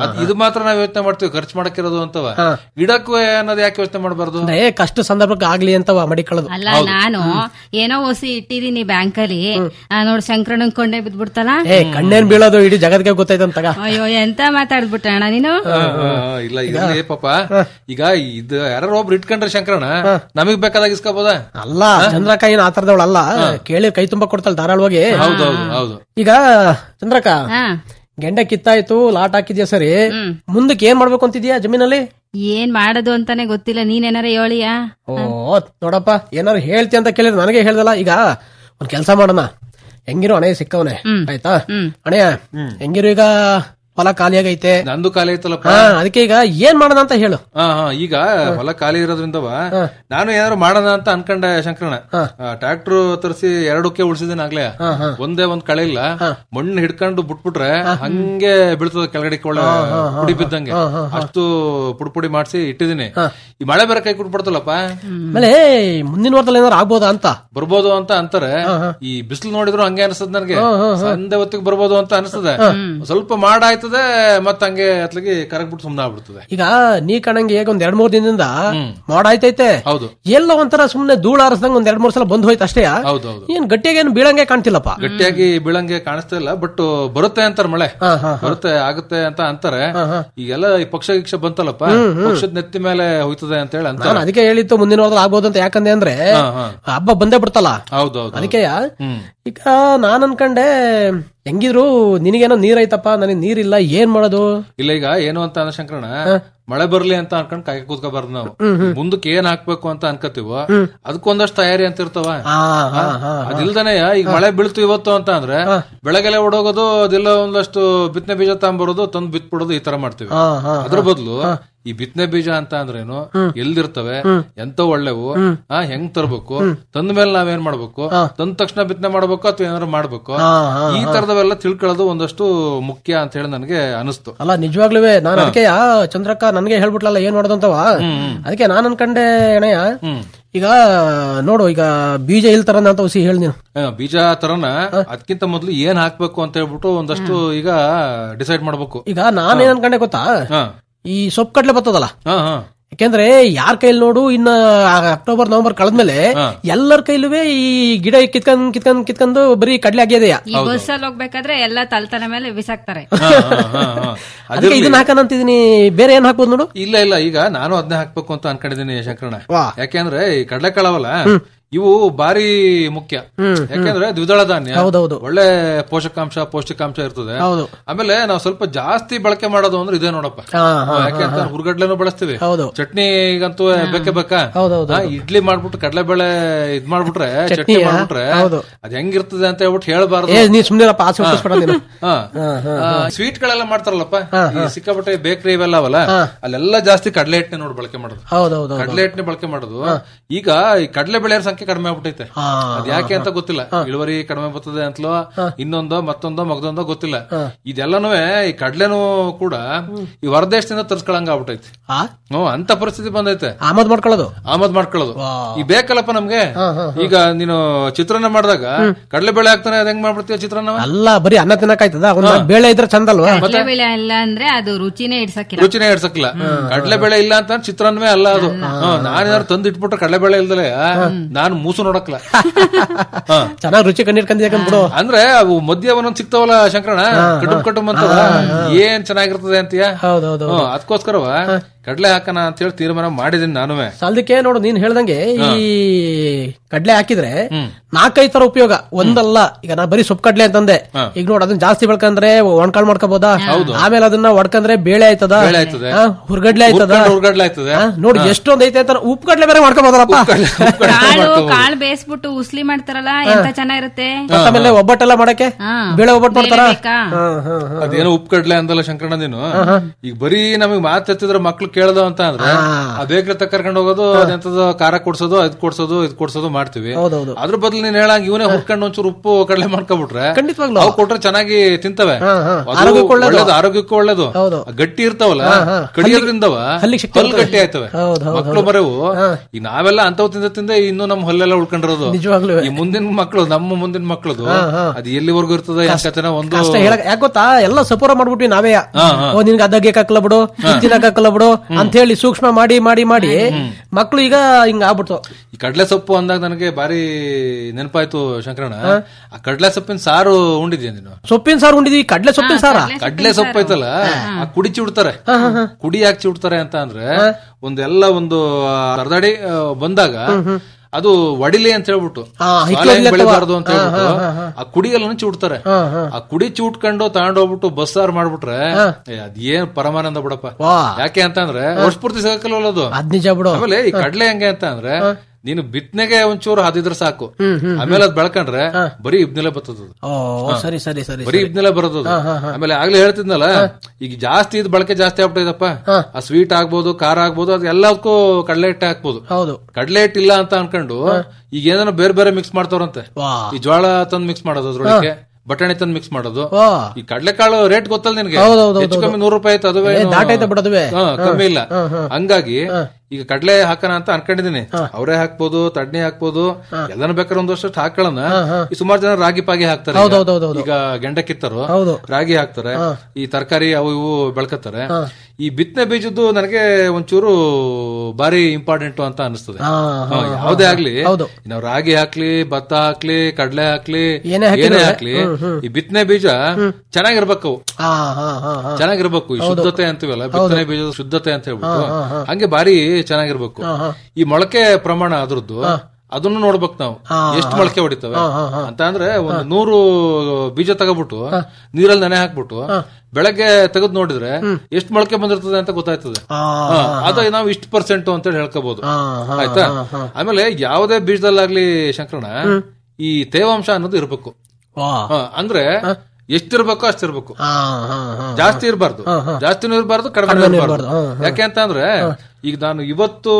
ಅದ್- ಇದು ಮಾತ್ರ ನಾವ್ ಯೋಚನೆ ಮಾಡ್ತೀವಿ ಖರ್ಚು ಮಾಡಕ್ಕಿರೋದು ಅಂತವ ಗಿಡಕ್ಕೂ ಅನ್ನೋದು ಯಾಕೆ ಯೋಚನೆ ಮಾಡಬಾರ್ದು ಅಂದ್ರೆ ಕಷ್ಟ ಸಂದರ್ಭಕ್ಕೆ ಆಗ್ಲಿ ಅಂತ ಮಡಿಕೊಳ್ಳೋದು ಅಲ್ಲ ನಾನು ಏನೋ ಹೊಸಿ ಇಟ್ಟಿದೀನಿ ಬ್ಯಾಂಕಲ್ಲಿ ನೋಡ್ ಶಂಕರಣ್ಣನ್ ಕೊಂಡೆ ಬಿದ್ಬಿಡ್ತಲ್ಲ ಏ ಕಣ್ಣೇನ್ ಬೀಳೋದು ಇಡೀ ಜಗತ್ಗೆ ಗೊತ್ತೈತೆ ಅಂತಗ ಅಯ್ಯೋ ಎಂತ ಮಾತಾಡ್ಬಿಟ್ಟ ಅಣ್ಣ ನೀನು ಆ, ಇಲ್ಲ ಇದ್ರಲ್ಲಿ ಪಾಪ ಈಗ ಇದು ಯಾರು ಒಬ್ರು ಇಟ್ಕೊಂಡ್ರೆ ಶಂಕರಣ ನಮಗ್ ಬೇಕಾದಾಗ ಇಸ್ಕೋಬೋದಾ ಅಲ್ಲ ಚಂದ್ರಕ್ಕ ಏನ್ ಆತರದವಳಲ್ಲ ಕೇಳಿ ಕೈ ತುಂಬಾ ಕೊಡ್ತಾಳೆ ಧಾರಾಳವಾಗಿ ಹೌದೌದು ಹೌದು ಈಗ ಚಂದ್ರಕ್ಕ ಹಾ ಗೆಂಡೆ ಕಿತ್ತಾಯ್ತು ಲಾಟ್ ಹಾಕಿದ್ಯಾ ಸರಿ ಮುಂದಕ್ಕೆ ಏನ್ ಮಾಡ್ಬೇಕು ಅಂತಿದ್ಯಾ ಜಮೀನಲ್ಲಿ ಏನ್ ಮಾಡೋದು ಅಂತಾನೆ ಗೊತ್ತಿಲ್ಲ ನೀನೇನಾರ ಹೇಳಿಯಾ ಓ ನೋಡಪ್ಪ ಏನಾರು ಹೇಳ್ತಿ ಅಂತ ಕೇಳಿದ್ರೆ ನನಗೆ ಹೇಳ್ದಲ್ಲ ಈಗ ಒಂದ್ ಕೆಲ್ಸ ಮಾಡೋಣ ಹೆಂಗಿರು ಹಣೆ ಸಿಕ್ಕವನೆ ಆಯ್ತಾ ಅಣೆಯ ಹೆಂಗಿರು ಈಗ ಹೊಲ ಖಾಲಿಯಾಗೈತೆ ನಂದು ಖಾಲಿ ಐತಲ್ಲಪ್ಪ ಹಾ ಅದಕ್ಕೆ ಈಗ ಏನ್ ಮಾಡೋಣ ಅಂತ ಹೇಳು ಹಾ ಹಾ ಈಗ ಹೊಲ ಖಾಲಿ ಇರೋದ್ರಿಂದವ ನಾನು ಏನಾದ್ರು ಮಾಡೋಣ ಅಂತ ಅನ್ಕೊಂಡೆ ಶಂಕರಣ ಟ್ರಾಕ್ಟರ್ ತರಿಸಿ ಎರಡಕ್ಕೆ ಉಳಿಸಿದ್ದೇನೆ ಆಗ್ಲೇ ಒಂದೇ ಒಂದ್ ಕಳೆ ಇಲ್ಲ ಮಣ್ಣು ಹಿಡ್ಕೊಂಡು ಬಿಟ್ಬಿಟ್ರೆ ಹಂಗೆ ಬೀಳ್ತದ ಕೆಳಗಡೆ ಒಳ್ಳೆ ಪುಡಿ ಬಿದ್ದಂಗೆ ಅಷ್ಟು ಪುಡಿ ಪುಡಿ ಮಾಡಿಸಿ ಇಟ್ಟಿದೀನಿ ಈ ಮಳೆ ಬೇರೆ ಕೈ ಕೊಟ್ಬಿಡ್ತಲ್ಲಪ್ಪ ಆಮೇಲೆ ಮುಂದಿನ ವಾರದಲ್ಲಿ ಏನಾರು ಆಗ್ಬೋದಾ ಅಂತ ಬರ್ಬೋದು ಅಂತ ಅಂತಾರೆ ಈ ಬಿಸಿಲು ನೋಡಿದ್ರು ಹಂಗೆ ಅನಿಸ್ತದ ನನಗೆ ಸಂಜೆ ಹೊತ್ತಿಗೆ ಬರ್ಬೋದು ಅಂತ ಅನಿಸ್ತದೆ ಸ್ವಲ್ಪ ಮಾಡ ಆಯ್ತದೆ ಮತ್ತ ಹಂಗೆ ಅತ್ಲಿಗೆ ಕರಗ್ಬಿಟ್ಟು ಸುಮ್ನ ಆಗ್ಬಿಡ್ತದೆ ಈಗ ನೀ ಕಣಂಗೆ ಈಗ ಒಂದ್ ಎರಡ್ ಮೂರ್ ದಿನದಿಂದ ಮಾಡ ಆಯ್ತೈತೆ ಹೌದು ಎಲ್ಲ ಒಂಥರ ಸುಮ್ನೆ ಧೂಳ ಆರಿಸ್ದಂಗ್ ಒಂದ್ ಎರಡ್ ಮೂರ್ ಸಲ ಬಂದ್ ಹೋಯ್ತು ಅಷ್ಟೇ ಹೌದೌದು ಏನ್ ಗಟ್ಟಿಯಾಗಿ ಏನು ಬೀಳಂಗೆ ಕಾಣ್ತಿಲ್ಲಪ್ಪ ಗಟ್ಟಿಯಾಗಿ ಬೀಳಂಗೆ ಕಾಣಿಸ್ತಾ ಇಲ್ಲ ಬಟ್ ಬರುತ್ತೆ ಅಂತಾರೆ ಮಳೆ ಹಾ, ಹಾ, ಬರುತ್ತೆ ಆಗುತ್ತೆ ಅಂತ ಅಂತಾರೆ ಈಗೆಲ್ಲ ಈ ಪಕ್ಷ ಗಿಕ್ಷ ಬಂತಲ್ಲಪ್ಪ ಪಕ್ಷದ ನೆತ್ತಿ ಮೇಲೆ ಹೋಯ್ತದೆ ಅಂತ ಹೇಳಿ ಅಂತಾರೆ ನಾನು ಅದಕ್ಕೆ ಹೇಳಿತ್ತು ಮುಂದಿನ ವಾರದಲ್ಲಿ ಆಗ್ಬೋದು ಅಂತ ಯಾಕಂದೆ ಅಂದ್ರೆ ಹಾ, ಹಾ. ಹಬ್ಬ ಬಂದೇ ಬಿಡ್ತಲ್ಲ ಹೌದೌದು ಅದಕ್ಕೆ ಹ್ಮ್ ಈಗ ನಾನ್ ಅನ್ಕಂಡೆ ಹೆಂಗಿದ್ರು ನಿನಗೇನೋ ನೀರ್ ಐತಪ್ಪ ನನಗೆ ನೀರಿಲ್ಲ ಏನ್ ಮಾಡೋದು ಇಲ್ಲ ಈಗ ಏನು ಅಂತ ಅಂದ ಶಂಕರಣ ಮಳೆ ಬರ್ಲಿ ಅಂತ ಅನ್ಕೊಂಡ್ ಕಾಯ್ಕ ಕೂತ್ಕೋಬಾರ್ದು ನಾವು ಮುಂದಕ್ಕೆ ಏನ್ ಹಾಕ್ಬೇಕು ಅಂತ ಅನ್ಕೋತೀವೋ ಅದಕ್ಕೊಂದಷ್ಟು ತಯಾರಿ ಅಂತ ಇರ್ತಾವ ಆ, ಹಾ, ಹಾ. ಅದಿಲ್ದನೆ ಈಗ ಮಳೆ ಬೀಳ್ತು ಇವತ್ತು ಅಂತ ಅಂದ್ರೆ ಬೆಳಗ್ಗೆಲೆ ಓಡೋಗೋದು ಅದೆಲ್ಲ ಒಂದಷ್ಟು ಬಿತ್ತನೆ ಬೀಜ ತಗೊಂಬರೋದು ತಂದು ಬಿತ್ಬಿಡೋದು ಈ ತರ ಮಾಡ್ತೀವಿ ಹಾ, ಹಾ. ಅದ್ರ ಬದಲು ಈ ಬಿತ್ತನೆ ಬೀಜ ಅಂತ ಅಂದ್ರೇನು ಎಲ್ದಿರ್ತವೆ ಎಂತ ಒಳ್ಳೆವು ಆ ಹೆಂಗ್ ತರ್ಬೇಕು ತಂದ ಮೇಲೆ ನಾವೇನ್ ಮಾಡ್ಬೇಕು ತಂದ ತಕ್ಷಣ ಬಿತ್ತನೆ ಮಾಡ್ಬೇಕು ಅಥವಾ ಏನಾದ್ರು ಮಾಡ್ಬೇಕು ಹಾ, ಹಾ, ಈ ತರದವೆಲ್ಲ ತಿಳ್ಕೊಳ್ಳೋದು ಒಂದಷ್ಟು ಮುಖ್ಯ ಅಂತ ಹೇಳಿ ನನಗೆ ಅನಿಸ್ತು ಅಲ್ಲ ನಿಜವಾಗ್ಲೂ ನಾನು ಅದಕ್ಕೆ ಚಂದ್ರಕ್ಕ ನನ್ಗೆ ಹೇಳ್ಬಿಟ್ಲಲ್ಲ ಏನ್ ಮಾಡೋದು ಅಂತವ ಅದಕ್ಕೆ ನಾನ್ ಅನ್ಕಂಡೆ ಅಣ್ಣಯ್ಯ ಈಗ ನೋಡು ಈಗ ಬೀಜ ಇಲ್ತಾರ ಅಂತ ಹುಸಿ ಹೇಳಿ ನೀನು ಆ, ಬೀಜ ತರನ ಅದಕ್ಕಿಂತ ಮೊದ್ಲು ಏನ್ ಹಾಕ್ಬೇಕು ಅಂತ ಹೇಳ್ಬಿಟ್ಟು ಒಂದಷ್ಟು ಈಗ ಡಿಸೈಡ್ ಮಾಡ್ಬೇಕು ಈಗ ನಾನೇನ್ ಅನ್ಕಂಡೆ ಗೊತ್ತಾ ಹಾ ಈ ಸೊಪ್ಪು ಕಡ್ಲೆ ಬರ್ತದಲ್ಲ ಹಾ ಹಾ ಯಾಕೆಂದ್ರೆ ಯಾರ ಕೈಲಿ ನೋಡು ಇನ್ನ ಅಕ್ಟೋಬರ್ ನವೆಂಬರ್ ಕಳೆದ್ಮೇಲೆ ಎಲ್ಲರ ಕೈಲುವೆ ಈ ಗಿಡ ಕಿತ್ಕೊಂಡ್ ಕಿತ್ಕೊಂಡ್ ಕಿತ್ಕೊಂಡು ಬರೀ ಕಡ್ಲೆ ಆಗಿದೆಯಾ ಈ ಬಸ್ಸಲ್ಲಿ ಹೋಗ್ಬೇಕಾದ್ರೆ ಎಲ್ಲ ತಲ್ತನ ಮೇಲೆ ಬಿಸಾಕ್ತಾರೆ ಹಾ, ಹಾ, ಹಾ, ಹಾ. ಅದಕ್ಕೆ ಇದನ್ನ ಹಾಕೋಣ ಅಂತಿದೀನಿ ಬೇರೆ ಏನ್ ಹಾಕ್ಬೋದು ನೋಡು ಇಲ್ಲ ಇಲ್ಲ ಈಗ ನಾನು ಅದನ್ನೇ ಹಾಕ್ಬೇಕು ಅಂತ ಅನ್ಕೊಂಡಿದ್ದೀನಿ ಶಂಕರಣ ವಾ. ಯಾಕೆಂದ್ರೆ ಈ ಕಡಲೆಕಾಳವಲ್ಲ ಇವು ಬಾರಿ ಮುಖ್ಯ ಯಾಕೆಂದ್ರೆ ದ್ವಿದಳ ಧಾನ್ಯ ಹೌದೌದು. ಒಳ್ಳೆ ಪೋಷಕಾಂಶ ಪೌಷ್ಟಿಕಾಂಶ ಇರ್ತದೆ ಹೌದು ಆಮೇಲೆ ನಾವು ಸ್ವಲ್ಪ ಜಾಸ್ತಿ ಬಳಕೆ ಮಾಡೋದು ಅಂದ್ರೆ ಇದೇ ನೋಡಪ್ಪ ಹಾ, ಹಾ, ಯಾಕೆ ಅಂತ ಹುರ್ಗಡ್ಲೆನೂ ಬಳಸ್ತೀವಿ ಹೌದು ಚಟ್ನಿಗಂತೂ ಬೇಕೇ ಬೇಕಾ ಹೌದೌದು ಆ, ಇಡ್ಲಿ ಮಾಡ್ಬಿಟ್ಟು ಕಡಲೆಬೇಳೆ ಇದ್ ಮಾಡ್ಬಿಟ್ರೆ ಚಟ್ನಿ ಚಟ್ನಿಯಾ? ಮಾಡ್ಬಿಟ್ರೆ ಹೌದು. ಅದ್ ಹೆಂಗಿರ್ತದೆ ಅಂತ ಹೇಳ್ಬಿಟ್ಟು ಹೇಳ್ಬಾರ್ದು ಏ ನೀ ಸುಮ್ನಿರಪ್ಪ ಆಸೆ ಹುಟ್ಟಿಸ್ಬೇಡ ನೀನು ಸ್ವೀಟ್ ಗಳೆಲ್ಲ ಮಾಡ್ತಾರಲ್ಲಪ್ಪ ಈ ಸಿಕ್ಕಾಪಟ್ಟೆ ಬೇಕರಿ ಇವೆಲ್ಲ ಅವಲ್ಲ ಅಲ್ಲೆಲ್ಲ ಜಾಸ್ತಿ ಕಡಲೆ ಹಿಟ್ಟನೆ ನೋಡಿ ಬಳಕೆ ಮಾಡೋದು ಹೌದೌದು ಕಡಲೆ ಹಿಟ್ಟನೆ ಬಳಕೆ ಮಾಡೋದು ಈಗ ಈ ಕಡಲೆ ಬೆಳೆಯರ ಸಂಖ್ಯೆ ಕಡಿಮೆ ಆಗ್ಬಿಟ್ಟೈತೆ ಹಾ, ಅದ್ ಯಾಕೆ ಅಂತ ಗೊತ್ತಿಲ್ಲ ಇಳುವರಿ ಕಡಿಮೆ ಬರ್ತದೆ ಅಂತಲೋ ಇನ್ನೊಂದೋ ಮತ್ತೊಂದೋ ಮಗದೊಂದೋ ಗೊತ್ತಿಲ್ಲ ಇದೆಲ್ಲನೂ ಈ ಕಡ್ಲೆನೂ ಕೂಡ ಈ ಹೊರದೇಶದಿಂದ ತರ್ಸ್ಕೊಳಂಗ ಆಗ್ಬಿಟ್ಟೈತಿ ಆ ಹ್ಮ್ ಅಂತ ಪರಿಸ್ಥಿತಿ ಬಂದೈತೆ ಆಮದ್ ಮಾಡ್ಕೊಳ್ಳೋದು ಆಮದ್ ಮಾಡ್ಕೊಳ್ಳೋದು ಈ ಬೇಕಲ್ಲಪ್ಪ ನಮ್ಗೆ ಈಗ ನೀನು ಚಿತ್ರಾನ್ನ ಮಾಡಿದಾಗ ಕಡಲೆ ಬೆಳೆ ಹಾಕ್ತಾನೆ ಅದ್ ಹೆಂಗ್ ಮಾಡ್ಬಿಡ್ತೀಯ ಚಿತ್ರಾನ್ನ ಅಲ್ಲ ಬರೀ ಅನ್ನ ತಿನ್ನಕಾಯ್ತದ ಒಂದ್ ನಾಲ್ಕ್ ಬೇಳೆ ಇದ್ರೆ ಚಂದ ಅಲ್ವಾ ಕಡ್ಲೆ ಬೆಳೆ ಇಲ್ಲ ಅಂದ್ರೆ ಅದು ರುಚಿನೇ ಇಡ್ಸಕ್ಕಿಲ್ಲ ರುಚಿನೇ ಇಡ್ಸಕ್ಕಿಲ್ಲ ಕಡಲೆ ಬೆಳೆ ಇಲ್ಲ ಅಂತ ಚಿತ್ರಾನ್ನವೇ ಅಲ್ಲ ಅದು ನಾನೇನಾದ್ರು ತಂದು ಇಟ್ಬಿಟ್ರೆ ಕಡಲೆ ಬೆಳೆ ಇಲ್ದಲೆ ನಾನು ಮೂಸು ನೋಡಕ್ಲ ಹ. ಚೆನ್ನಾಗ್ ರುಚಿ ಕಂಡಿಡ್ಕೊಂಡ್ ಬಿಡು ಅಂದ್ರೆ ಅವು ಮಧ್ಯ ಒಂದೊಂದ್ ಸಿಗ್ತಾವಲ್ಲ ಶಂಕರಣ ಕಟುಮ್ ಕಟುಮ್ ಅಂತ ಏನ್ ಚೆನ್ನಾಗಿರ್ತದೆ ಅಂತೀಯ ಹೌದೌದು ಹ್ಮ್ ಅದಕ್ಕೋಸ್ಕರವ ಕಡಲೆ ಹಾಕಣ ಅಂತ ಹೇಳಿ ತೀರ್ಮಾನ ಮಾಡಿದೀನಿ ನಾನುವೆ ಅದಕ್ಕೆ ನೋಡು ನೀನ್ ಹೇಳ್ದಂಗೆ ಈ ಕಡ್ಲೆ ಹಾಕಿದ್ರೆ ನಾಲ್ಕೈದು ತರ ಉಪಯೋಗ ಒಂದಲ್ಲ ಈಗ ನಾ ಬರೀ ಸೊಪ್ಪು ಕಡ್ಲೆ ಅಂತಂದೆ ಈಗ ನೋಡ್ ಅದನ್ನ ಜಾಸ್ತಿ ಬೆಳ್ಕಂದ್ರೆ ಒಣ್ಕಾಳ್ ಮಾಡ್ಕೋಬಹುದಾ ಆಮೇಲೆ ಅದನ್ನ ಒಡ್ಕಂದ್ರೆ ಬೇಳೆ ಆಯ್ತದ ಬೇಳೆ ಆಯ್ತದ. ಆ, ಹುರ್ಗಡ್ಲೆ ಆಯ್ತದ ಹುರ್ಗಡ್ಲೆ ಹುರ್ಗಡ್ಲೆ ಆಯ್ತದೆ ಆ, ನೋಡಿ ಎಷ್ಟೊಂದ್ ಐತೆ ಅಂತ ಉಪ್ಪು ಕಡ್ಲೆ ಬೇರೆ ಮಾಡ್ಕೋಬಹುದಲ್ಲಪ್ಪ ಕಾಳು ಕಾಳು ಬೇಯಿಸ್ಬಿಟ್ಟು ಉಸ್ಲಿ ಮಾಡ್ತಾರಲ್ಲ ಎಂತ ಚೆನ್ನಾಗಿರುತ್ತೆ ಆಮೇಲೆ ಒಬ್ಬಟ್ಟೆಲ್ಲ ಮಾಡಕ್ಕೆ ಹಾ. ಬೇಳೆ ಒಬ್ಬಟ್ಟು ಮಾಡ್ತಾರ ಬೇಕಾ ಹ್ಮ್, ಹ್ಮ್, ಹ್ಮ್. ಅದೇನೋ ಉಪ್ಪು ಕಡ್ಲೆ ಅಂದಲ್ಲ ಶಂಕರಣ್ಣ ನೀನು ಈಗ ಬರೀ ನಮಗ್ ಮಾತು ಎತ್ತಿದ್ರೆ ಮಕ್ಳು ಕೇಳ್ದು ಅಂತ ಅಂದ್ರೆ ಆ ಬೇಕ್ರಿ ತಕ್ಕ ಕರ್ಕೊಂಡು ಹೋಗೋದು ಅದೆಂತದ ಖಾರ ಕೊಡ್ಸೋದು ಅದ್ ಕೊಡ್ಸೋದು ಇದ್ ಕೊಡ್ಸೋದು ಮಾಡ್ತೀವಿ ಹೌದೌದು ಅದ್ರ ಬದಲು ನೀನ್ ಹೇಳಂಗ್ ಇವನೇ ಹುರ್ಕೊಂಡು ಒಂಚೂರು ಉಪ್ಪು ಕಡಲೆ ಮಾಡ್ಕೊಬಿಟ್ರೆ ಖಂಡಿತವಾಗ್ಲೂ. ಅವು ಕೊಟ್ರೆ ಚೆನ್ನಾಗಿ ತಿಂತವೆ ಹಾ, ಹಾ. ಅದು ಆರೋಗ್ಯಕ್ಕೂ ಒಳ್ಳೇದು. ಒಳ್ಳೇದು ಆರೋಗ್ಯಕ್ಕೂ ಒಳ್ಳೇದು ಹೌದು. ಆ ಗಟ್ಟಿ ಇರ್ತಾವಲ್ಲ ಹಾ. ಕಡಿಯೋದ್ರಿಂದವ ಹಲ್ಲಿಗೆ ಶಕ್ತಿ ಹಲ್ಲು ಗಟ್ಟಿ ಆಯ್ತವೆ ಹೌದು, ಹೌದು, ಮಕ್ಕಳು ಬರವು ಈಗ ನಾವೆಲ್ಲ ಅಂತವ್ ತಿಂದ ತಿಂದ ಇನ್ನು ನಮ್ಮ ಹಲ್ಲೆಲ್ಲ ಉಳ್ಕೊಂಡಿರೋದು ನಿಜವಾಗ್ಲೂ ಈ ಮುಂದಿನ ಮಕ್ಕಳು ನಮ್ಮ ಮುಂದಿನ ಮಕ್ಕಳದು ಅದು ಎಲ್ಲಿವರೆಗೂ ಇರ್ತದ ಯಾಕತನ ಒಂದು ಕಷ್ಟ ಹೇಳಕ್ ಯಾಕೆ ಗೊತ್ತಾ ಎಲ್ಲ ಸಪೋರ ಮಾಡ್ಬಿಟ್ವಿ ನಾವೇ ಹಾ, ಹಾ. ಓ ನಿನ್ಗೆ ಅದಕ್ಕೆ ಹಾಕಲ್ಲ ಬಿಡು ತಿನ್ನಕ್ ಹಾಕಲ್ಲ ಬಿಡು ಅಂತ ಹೇಳಿ ಸೂಕ್ಷ್ಮ ಮಾಡಿ ಮಾಡಿ ಮಾಡಿ ಮಕ್ಳು ಈಗ ಹಿಂಗ ಆಗ್ಬಿಡ್ತು ಈ ಕಡ್ಲೆ ಸೊಪ್ಪು ಅಂದಾಗ ನನಗೆ ಬಾರಿ ನೆನಪಾಯ್ತು ಶಂಕರಣ್ಣ ಆ ಕಡ್ಲೆ ಸೊಪ್ಪಿನ ಸಾರು ಉಂಡಿದ್ಯಾ ನೀನು ಸೊಪ್ಪಿನ ಸಾರು ಉಂಡಿದ್ವಿ ಕಡ್ಲೆ ಸೊಪ್ಪಿನ ಸಾರ ಕಡ್ಲೆ ಸೊಪ್ಪು ಐತಲ್ಲ ಆ ಕುಡಿ ಚಿಡ್ತಾರೆ ಕುಡಿ ಯಾಕೆ ಚಿಡ್ತಾರೆ ಅಂತ ಅಂದ್ರೆ ಒಂದೆಲ್ಲ ಒಂದು ಅರ್ಧಡಿ ಆ, ಬಂದಾಗ ಅದು ಒಡಿಲಿ ಅಂತ ಹೇಳ್ಬಿಟ್ಟು ಹಾ, ಸಾಲೆ ಹೆಂಗ್ ಬೆಳಿಬಾರ್ದು ಅಂತ ಹೇಳ್ಬಿಟ್ಟು ಆ ಕುಡಿಯಲ್ಲ ಚಿಡ್ತಾರೆ ಆ ಕುಡಿ ಚಿಟ್ಕೊಂಡು ತಗೊಂಡೋಗ್ಬಿಟ್ಟು ಬಸ್ಸಾರ್ ಮಾಡ್ಬಿಟ್ರೆ ಏ, ಅದೇನ್ ಪರಮಾನಂದ ಬಿಡಪ್ಪ ವಾ ಯಾಕೆ ಅಂತ ಅಂದ್ರೆ ವರ್ಷ ಪೂರ್ತಿ ಸಿಗಕ್ಕಲ್ವಲ್ಲ ಅದು ಅದ್ ನಿಜ ಬಿಡು ಆಮೇಲೆ ಈ ಕಡ್ಲೆ ಹೆಂಗೆ ಅಂತ ಅಂದ್ರೆ ನೀನು ಬಿತ್ತನೆಗೆ ಒಂಚೂರು ಹದಿದ್ರೆ ಸಾಕು ಆಮೇಲೆ ಅದ್ ಬೆಳ್ಕೊಂಡ್ರೆ ಬರೀ ಇಬ್ನೆಲೆ ಬರ್ತದ ಅದು. ಓ ಸರಿ ಸರಿ ಸರಿ ಬರೀ ಇಬ್ನೆಲೆ ಬರೋದು ಅದು. ಆಮೇಲೆ ಆಗ್ಲೇ ಹೇಳ್ತಿದ್ನಲ್ಲ ಈಗ ಜಾಸ್ತಿ ಇದ್ ಬಳಕೆ ಜಾಸ್ತಿ ಆಗ್ಬಿಟ್ಟಿದಪ್ಪ ಆ ಸ್ವೀಟ್ ಆಗ್ಬೋದು ಖಾರ ಆಗ್ಬೋದು ಅದು ಎಲ್ಲದಕ್ಕೂ ಕಡಲೆ ಹಿಟ್ಟೆ ಹಾಕ್ಬೋದು ಹೌದು ಕಡಲೆ ಹಿಟ್ಟು ಇಲ್ಲ ಅಂತ ಅನ್ಕೊಂಡು ಈಗ ಏನಾರ ಬೇರೆ ಬೇರೆ ಮಿಕ್ಸ್ ಮಾಡ್ತಾರಂತೆ ವಾ ಈ ಜೋಳ ತಂದ್ ಮಿಕ್ಸ್ ಮಾಡೋದು ಅದ್ರೊಳಗೆ ಬಟಾಣಿ ತಂದ್ ಮಿಕ್ಸ್ ಮಾಡೋದು ವಾ ಈ ಕಡಲೆಕಾಳು ರೇಟ್ ಗೊತ್ತಲ್ಲ ನಿನ್ಗೆ ಹೌದೌದು, ಹೆಚ್ಚು ಕಮ್ಮಿ ನೂರು ರೂಪಾಯಿ ಆಯ್ತು ಅದುವೇ ಏನು- ದಾಟೈತೆ ಬಿಡೋದುವೆ ಹಾ, ಕಮ್ಮಿ ಇಲ್ಲ ಹಂಗಾಗಿ ಈಗ ಕಡ್ಲೆ ಹಾಕೋಣ ಅಂತ ಅನ್ಕೊಂಡಿದೀನಿ ಅವರೇ ಹಾಕ್ಬೋದು ತಡ್ನಿ ಹಾಕ್ಬೋದು ಎಲ್ಲಾನು ಬೇಕಾದ್ರೆ ಒಂದಷ್ಟು ಹಾಕೊಳ್ಳೋಣ ಈ ಸುಮಾರು ಜನ ರಾಗಿ ಪಾಗಿ ಹಾಕ್ತಾರೆ ಈಗ. ಹೌದೌದು, ಹೌದು. ಈಗ ಗೆಂಡ ಕಿತ್ತರು ಹೌದು ರಾಗಿ ಹಾಕ್ತಾರೆ ಈ ತರಕಾರಿ ಅವು ಇವು ಬೆಳ್ಕತ್ತಾರೆ ಈ ಬಿತ್ತನೆ ಬೀಜದ್ದು ನನಗೆ ಒಂಚೂರು ಬಾರಿ ಇಂಪಾರ್ಟೆಂಟ್ ಅಂತ ಅನಿಸ್ತದೆ ಹಾ ಹಾ, ಯಾವ್ದೇ ಆಗ್ಲಿ ಹೌದು. ನಾವು ರಾಗಿ ಹಾಕ್ಲಿ ಭತ್ತ ಹಾಕ್ಲಿ ಕಡ್ಲೆ ಹಾಕ್ಲಿ ಏನೇ ಹಾಕಿದ್ರು ಏನೇ ಹಾಕ್ಲಿ ಈ ಬಿತ್ತನೆ ಬೀಜ ಚೆನ್ನಾಗಿರ್ಬೇಕು ಅವು ಹಾ ಹಾ ಹಾ ಹಾ ಚೆನ್ನಾಗಿರ್ಬೇಕು ಈ ಶುದ್ಧತೆ ಅಂತೀವಲ್ಲ ಬಿತ್ತನೆ ಬೀಜದ ಶುದ್ಧತೆ ಅಂತ ಹೇಳ್ಬಿಟ್ಟು ಹಂಗೆ ಬಾರಿ ಚೆನ್ನಾಗಿರ್ಬೇಕು ಈ ಮೊಳಕೆ ಪ್ರಮಾಣ ಅದ್ರದ್ದು ಅದನ್ನು ನೋಡ್ಬೇಕು ನಾವು ಎಷ್ಟು ಮೊಳಕೆ ಹೊಡಿತವೆ ಅಂತ ಅಂದ್ರೆ ಒಂದು ನೂರು ಬೀಜ ತಗೋಬಿಟ್ಟು ನೀರಲ್ಲಿ ನೆನೆ ಹಾಕ್ಬಿಟ್ಟು ಬೆಳಗ್ಗೆ ತೆಗೆದು ನೋಡಿದ್ರೆ ಎಷ್ಟು ಮೊಳಕೆ ಬಂದಿರ್ತದೆ ಅಂತ ಗೊತ್ತಾಯ್ತದೆ ಹಾ ಹಾ, ಅದ ನಾವು ಇಷ್ಟು ಪರ್ಸೆಂಟ್ ಅಂತ ಹೇಳ್ಕೋಬಹುದು ಹಾ ಹಾ ಆಯ್ತಾ ಆಮೇಲೆ ಯಾವುದೇ ಬೀಜದಲ್ಲಾಗ್ಲಿ ಶಂಕರಣ ಈ ತೇವಾಂಶ ಅನ್ನೋದು ಇರ್ಬೇಕು ವಾ ಹಾ, ಅಂದ್ರೆ ಎಷ್ಟಿರ್ಬೇಕು ಅಷ್ಟಿರ್ಬೇಕು ಹಾ ಹಾ ಹಾ ಜಾಸ್ತಿ ಇರಬಾರ್ದು ಜಾಸ್ತಿನೂ ಇರಬಾರ್ದು ಕಡಿಮೆ ಇರಬಾರ್ದು ಯಾಕೆ ಅಂತ ಅಂದ್ರೆ ಈಗ ನಾನು ಇವತ್ತು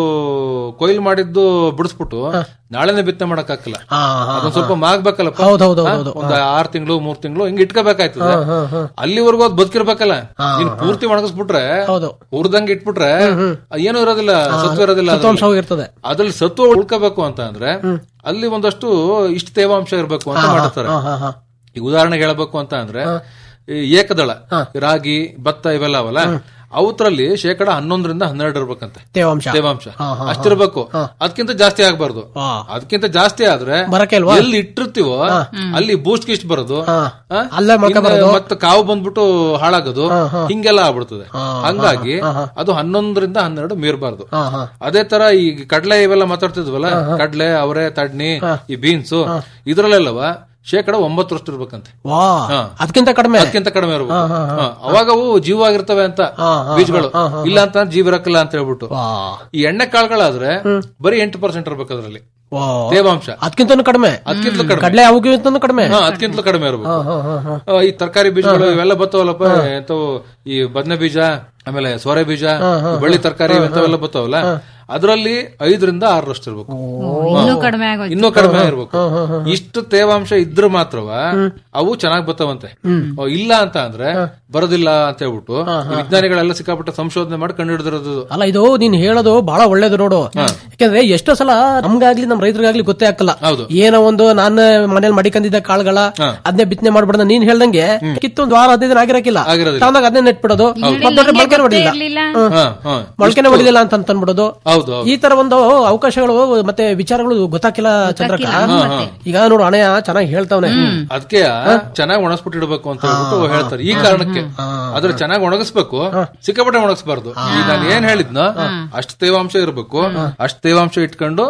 ಕೊಯ್ಲು ಮಾಡಿದ್ದು ಬಿಡಿಸ್ಬಿಟ್ಟು ನಾಳೆನೆ ಬಿತ್ತನೆ ಮಾಡಕ್ ಹಾಕಲ್ಲ ಹಾ ಹಾ ಅದೊಂದ್ ಸ್ವಲ್ಪ ಮಾಗ್ಬೇಕಲ್ಲಪ್ಪ ಹೌದ್ ಹೌದ್ ಹೌದ್ ಹಾ? ಹೌದು ಒಂದ್ ಆರ್ ತಿಂಗಳು ಮೂರ್ ತಿಂಗಳು ಹಿಂಗ್ ಇಟ್ಕೋಬೇಕಾಯ್ತದೆ ಅಲ್ಲಿವರೆಗೂ ಅದ್ ಬದುಕಿರ್ಬೇಕಲ್ಲ ನೀನ್ ಪೂರ್ತಿ ಒಣಗಿಸ್ಬಿಟ್ರೆ ಹೌದು ಹುರ್ದಂಗ್ ಇಟ್ಬಿಟ್ರೆ ಅದ್ ಏನೂ ಇರೋದಿಲ್ಲ ಸತ್ವ ಇರೋದಿಲ್ಲ ಅದ್ರಲ್ಲಿ. ಸತ್ವಾಂಶ ಹೋಗಿರ್ತದೆ ಅದ್ರಲ್ಲಿ ಸತ್ವ ಉಳ್ಕೋಬೇಕು ಅಂತ ಅಂದ್ರೆ ಅಲ್ಲಿ ಒಂದಷ್ಟು ಇಷ್ಟು ತೇವಾಂಶ ಇರಬೇಕು ಅಂತ ಮಾಡ್ತಾರೆ ಹಾ ಹಾ ಹಾ ಈಗ ಉದಾಹರಣೆಗೆ ಹೇಳಬೇಕು ಅಂತ ಅಂದ್ರೆ ಈ ಏಕದಳ ರಾಗಿ ಭತ್ತ ಇವೆಲ್ಲ ಅವಲ್ಲ ಅವತ್ರಲ್ಲಿ ಶೇಕಡ ಹನ್ನೊಂದರಿಂದ ಹನ್ನೆರಡು ಇರ್ಬೇಕಂತೆ ತೇವಾಂಶ ತೇವಾಂಶ ಅಷ್ಟಿರ್ಬೇಕು ಅದಕ್ಕಿಂತ ಜಾಸ್ತಿ ಆಗ್ಬಾರ್ದು ವಾ ಅದಕ್ಕಿಂತ ಜಾಸ್ತಿ ಆದ್ರೆ ಬರಕ್ಕೆ ಅಲ್ವಾ ಎಲ್ಲಿ ಇಟ್ಟಿರ್ತೀವೋ ಅಲ್ಲಿ ಬೂಸ್ಟ್ ಗಿಸ್ಟ್ ಬರೋದು ಹಾ ಆ? ಅಲ್ಲೇ ಮೊಳಕೆ ಇನ್ನು ಮತ್ತೆ ಕಾವು ಬಂದ್ಬಿಟ್ಟು ಹಾಳಾಗೋದು ಹಿಂಗೆಲ್ಲ ಆಗ್ಬಿಡ್ತದೆ ಹಂಗಾಗಿ ಅದು ಹನ್ನೊಂದರಿಂದ ಹನ್ನೆರಡು ಮೀರ್ಬಾರ್ದು ಹಾ ಹಾ ಅದೇ ತರ ಈ ಕಡ್ಲೆ ಇವೆಲ್ಲ ಮಾತಾಡ್ತಿದ್ವಲ್ಲ ಕಡ್ಲೆ ಅವರೆ ತಡ್ನಿ ಈ ಬೀನ್ಸ್ ಇದ್ರಲ್ಲೆಲ್ಲವ ಶೇಕಡ ಒಂಬತ್ತರಷ್ಟು ಇರ್ಬೇಕಂತೆ ವಾ ಹಾ. ಅದಕ್ಕಿಂತ ಕಡಿಮೆ ಅದಕ್ಕಿಂತ ಕಡಿಮೆ ಇರ್ಬೇಕು ಹಾ. ಅವಾಗ ಅವು ಜೀವವಾಗಿರ್ತವೆ ಅಂತ ಬೀಜಗಳು ಇಲ್ಲ ಅಂತ ಜೀವ ಇರಕ್ಕಿಲ್ಲ ಅಂತ ಹೇಳ್ಬಿಟ್ಟು ವಾ ಈ ಎಣ್ಣೆ ಕಾಳುಗಳಾದ್ರೆ ಬರೀ ಎಂಟು ಪರ್ಸೆಂಟ್ ಇರ್ಬೇಕು ಅದ್ರಲ್ಲಿ ವಾ ತೇವಾಂಶ ಅದಕ್ಕಿಂತ ಕಡಿಮೆ ಅದಕ್ಕಿಂತಲೂ ಕಡಿಮೆ ಕಡ್ಲೆ ಅವಕ್ಕಿಂತ ಕಡಿಮೆ ಹಾ ಅದಕ್ಕಿಂತಲೂ ಕಡಿಮೆ ಇರ್ಬೇಕು ಹಾ ಹಾ ಹಾ ಆ, ಈ ತರಕಾರಿ ಬೀಜಗಳು ಇವೆಲ್ಲ ಬರ್ತಾವಲ್ಲಪ್ಪ ಎಂತವು ಈ ಬದನೆ ಬೀಜ ಆಮೇಲೆ ಸೋರೆ ಬೀಜ ಈ ಬಳ್ಳಿ ತರಕಾರಿ ಇಂಥವೆಲ್ಲ ಬರ್ತಾವಲ್ಲ ಅದರಲ್ಲಿ ಐದರಿಂದ ಆರರಷ್ಟು ಇರ್ಬೇಕು ಇನ್ನೂ ಕಡಿಮೆ ಆಗೋಯ್ತು ಇನ್ನೂ ಕಡಿಮೆ ಇರ್ಬೇಕು ಇಷ್ಟು ತೇವಾಂಶ ಇದ್ರೆ ಮಾತ್ರವ ಅವು ಚೆನ್ನಾಗ್ ಬರ್ತಾವಂತೆ ಓ, ಇಲ್ಲ ಅಂತ ಅಂದ್ರೆ ಬರೋದಿಲ್ಲ ಅಂತ ಹೇಳ್ಬಿಟ್ಟು ಈ ವಿಜ್ಞಾನಿಗಳೆಲ್ಲ ಸಿಕ್ಕಾಪಟ್ಟೆ ಸಂಶೋಧನೆ ಮಾಡಿ ಕಂಡು ಹಿಡಿದಿರೋದು ಅಲ್ಲ ಇದು ನೀನ್ ಹೇಳೋದು ಬಹಳ ಒಳ್ಳೇದು ನೋಡು ಯಾಕಂದ್ರೆ ಎಷ್ಟೋ ಸಲ ನಮ್ಗಾಗ್ಲಿ ನಮ್ ರೈತರಿಗಾಗ್ಲಿ ಗೊತ್ತೇ ಆಗಲ್ಲ ಹೌದು. ಏನೋ ಒಂದು ನಾನು ಮನೇಲಿ ಮಡಿಕಂದಿದ್ದ ಕಾಳುಗಳ ಅದನ್ನೇ ಬಿತ್ತನೆ ಮಾಡ್ಬಿಡ ನೀನ್ ಹೇಳ್ದಂಗೆ ಕಿತ್ತು ಒಂದು ವಾರ ಹದಿನೈದು ದಿನ ಆಗಿರಕ್ಕಿಲ್ಲ ಆಗಿರೋದಿಲ್ಲ. ತಗೊಂಡಾಗ ಅದನ್ನೇ ನೆಟ್ಬಿಡೋದು ಮತ್ತೆ ಮೊಳಕೆ ಹೊಡಿಲಿಲ್ಲ ಇರ್ಲಿಲ್ಲ ಹಾ ಹಾ ಮೊಳಕೆನೆ ಹೊಡಿಲಿಲ್ಲ ಅಂತ ಅನ್ಬಿಡೋದು ಹೌದು ಹೌದು ಈ ತರ ಒಂದು ಅವಕಾಶಗಳು ಮತ್ತೆ ವಿಚಾರಗಳು ಗೊತ್ತಾಕಿಲ್ಲ ಚಂದ್ರಕ ಈಗ ನೋಡು ಅಣೆಯ ಚೆನ್ನಾಗಿ ಹೇಳ್ತಾವನೆ ಅದಕ್ಕೆ ಚೆನ್ನಾಗಿ ಒಣಗಿಸ್ಬಿಟ್ಟು ಇಡಬೇಕು ಅಂತ ಹೇಳ್ಬಿಟ್ಟು ಹೇಳ್ತಾರೆ ಈ ಕಾರಣಕ್ಕೆ ಅದ್ರ ಚೆನ್ನಾಗಿ ಒಣಗಿಸ್ಬೇಕು ಸಿಕ್ಕಾಪಟ್ಟೆ ಒಣಗಿಸ್ಬಾರ್ದು ಈಗ ನಾನು ಏನ್ ಹೇಳಿದ್ನೋ ಅಷ್ಟು ತೇವಾಂಶ ಇರಬೇಕು ಅಷ್ಟು ತೇವಾಂಶ ಇಟ್ಕೊಂಡು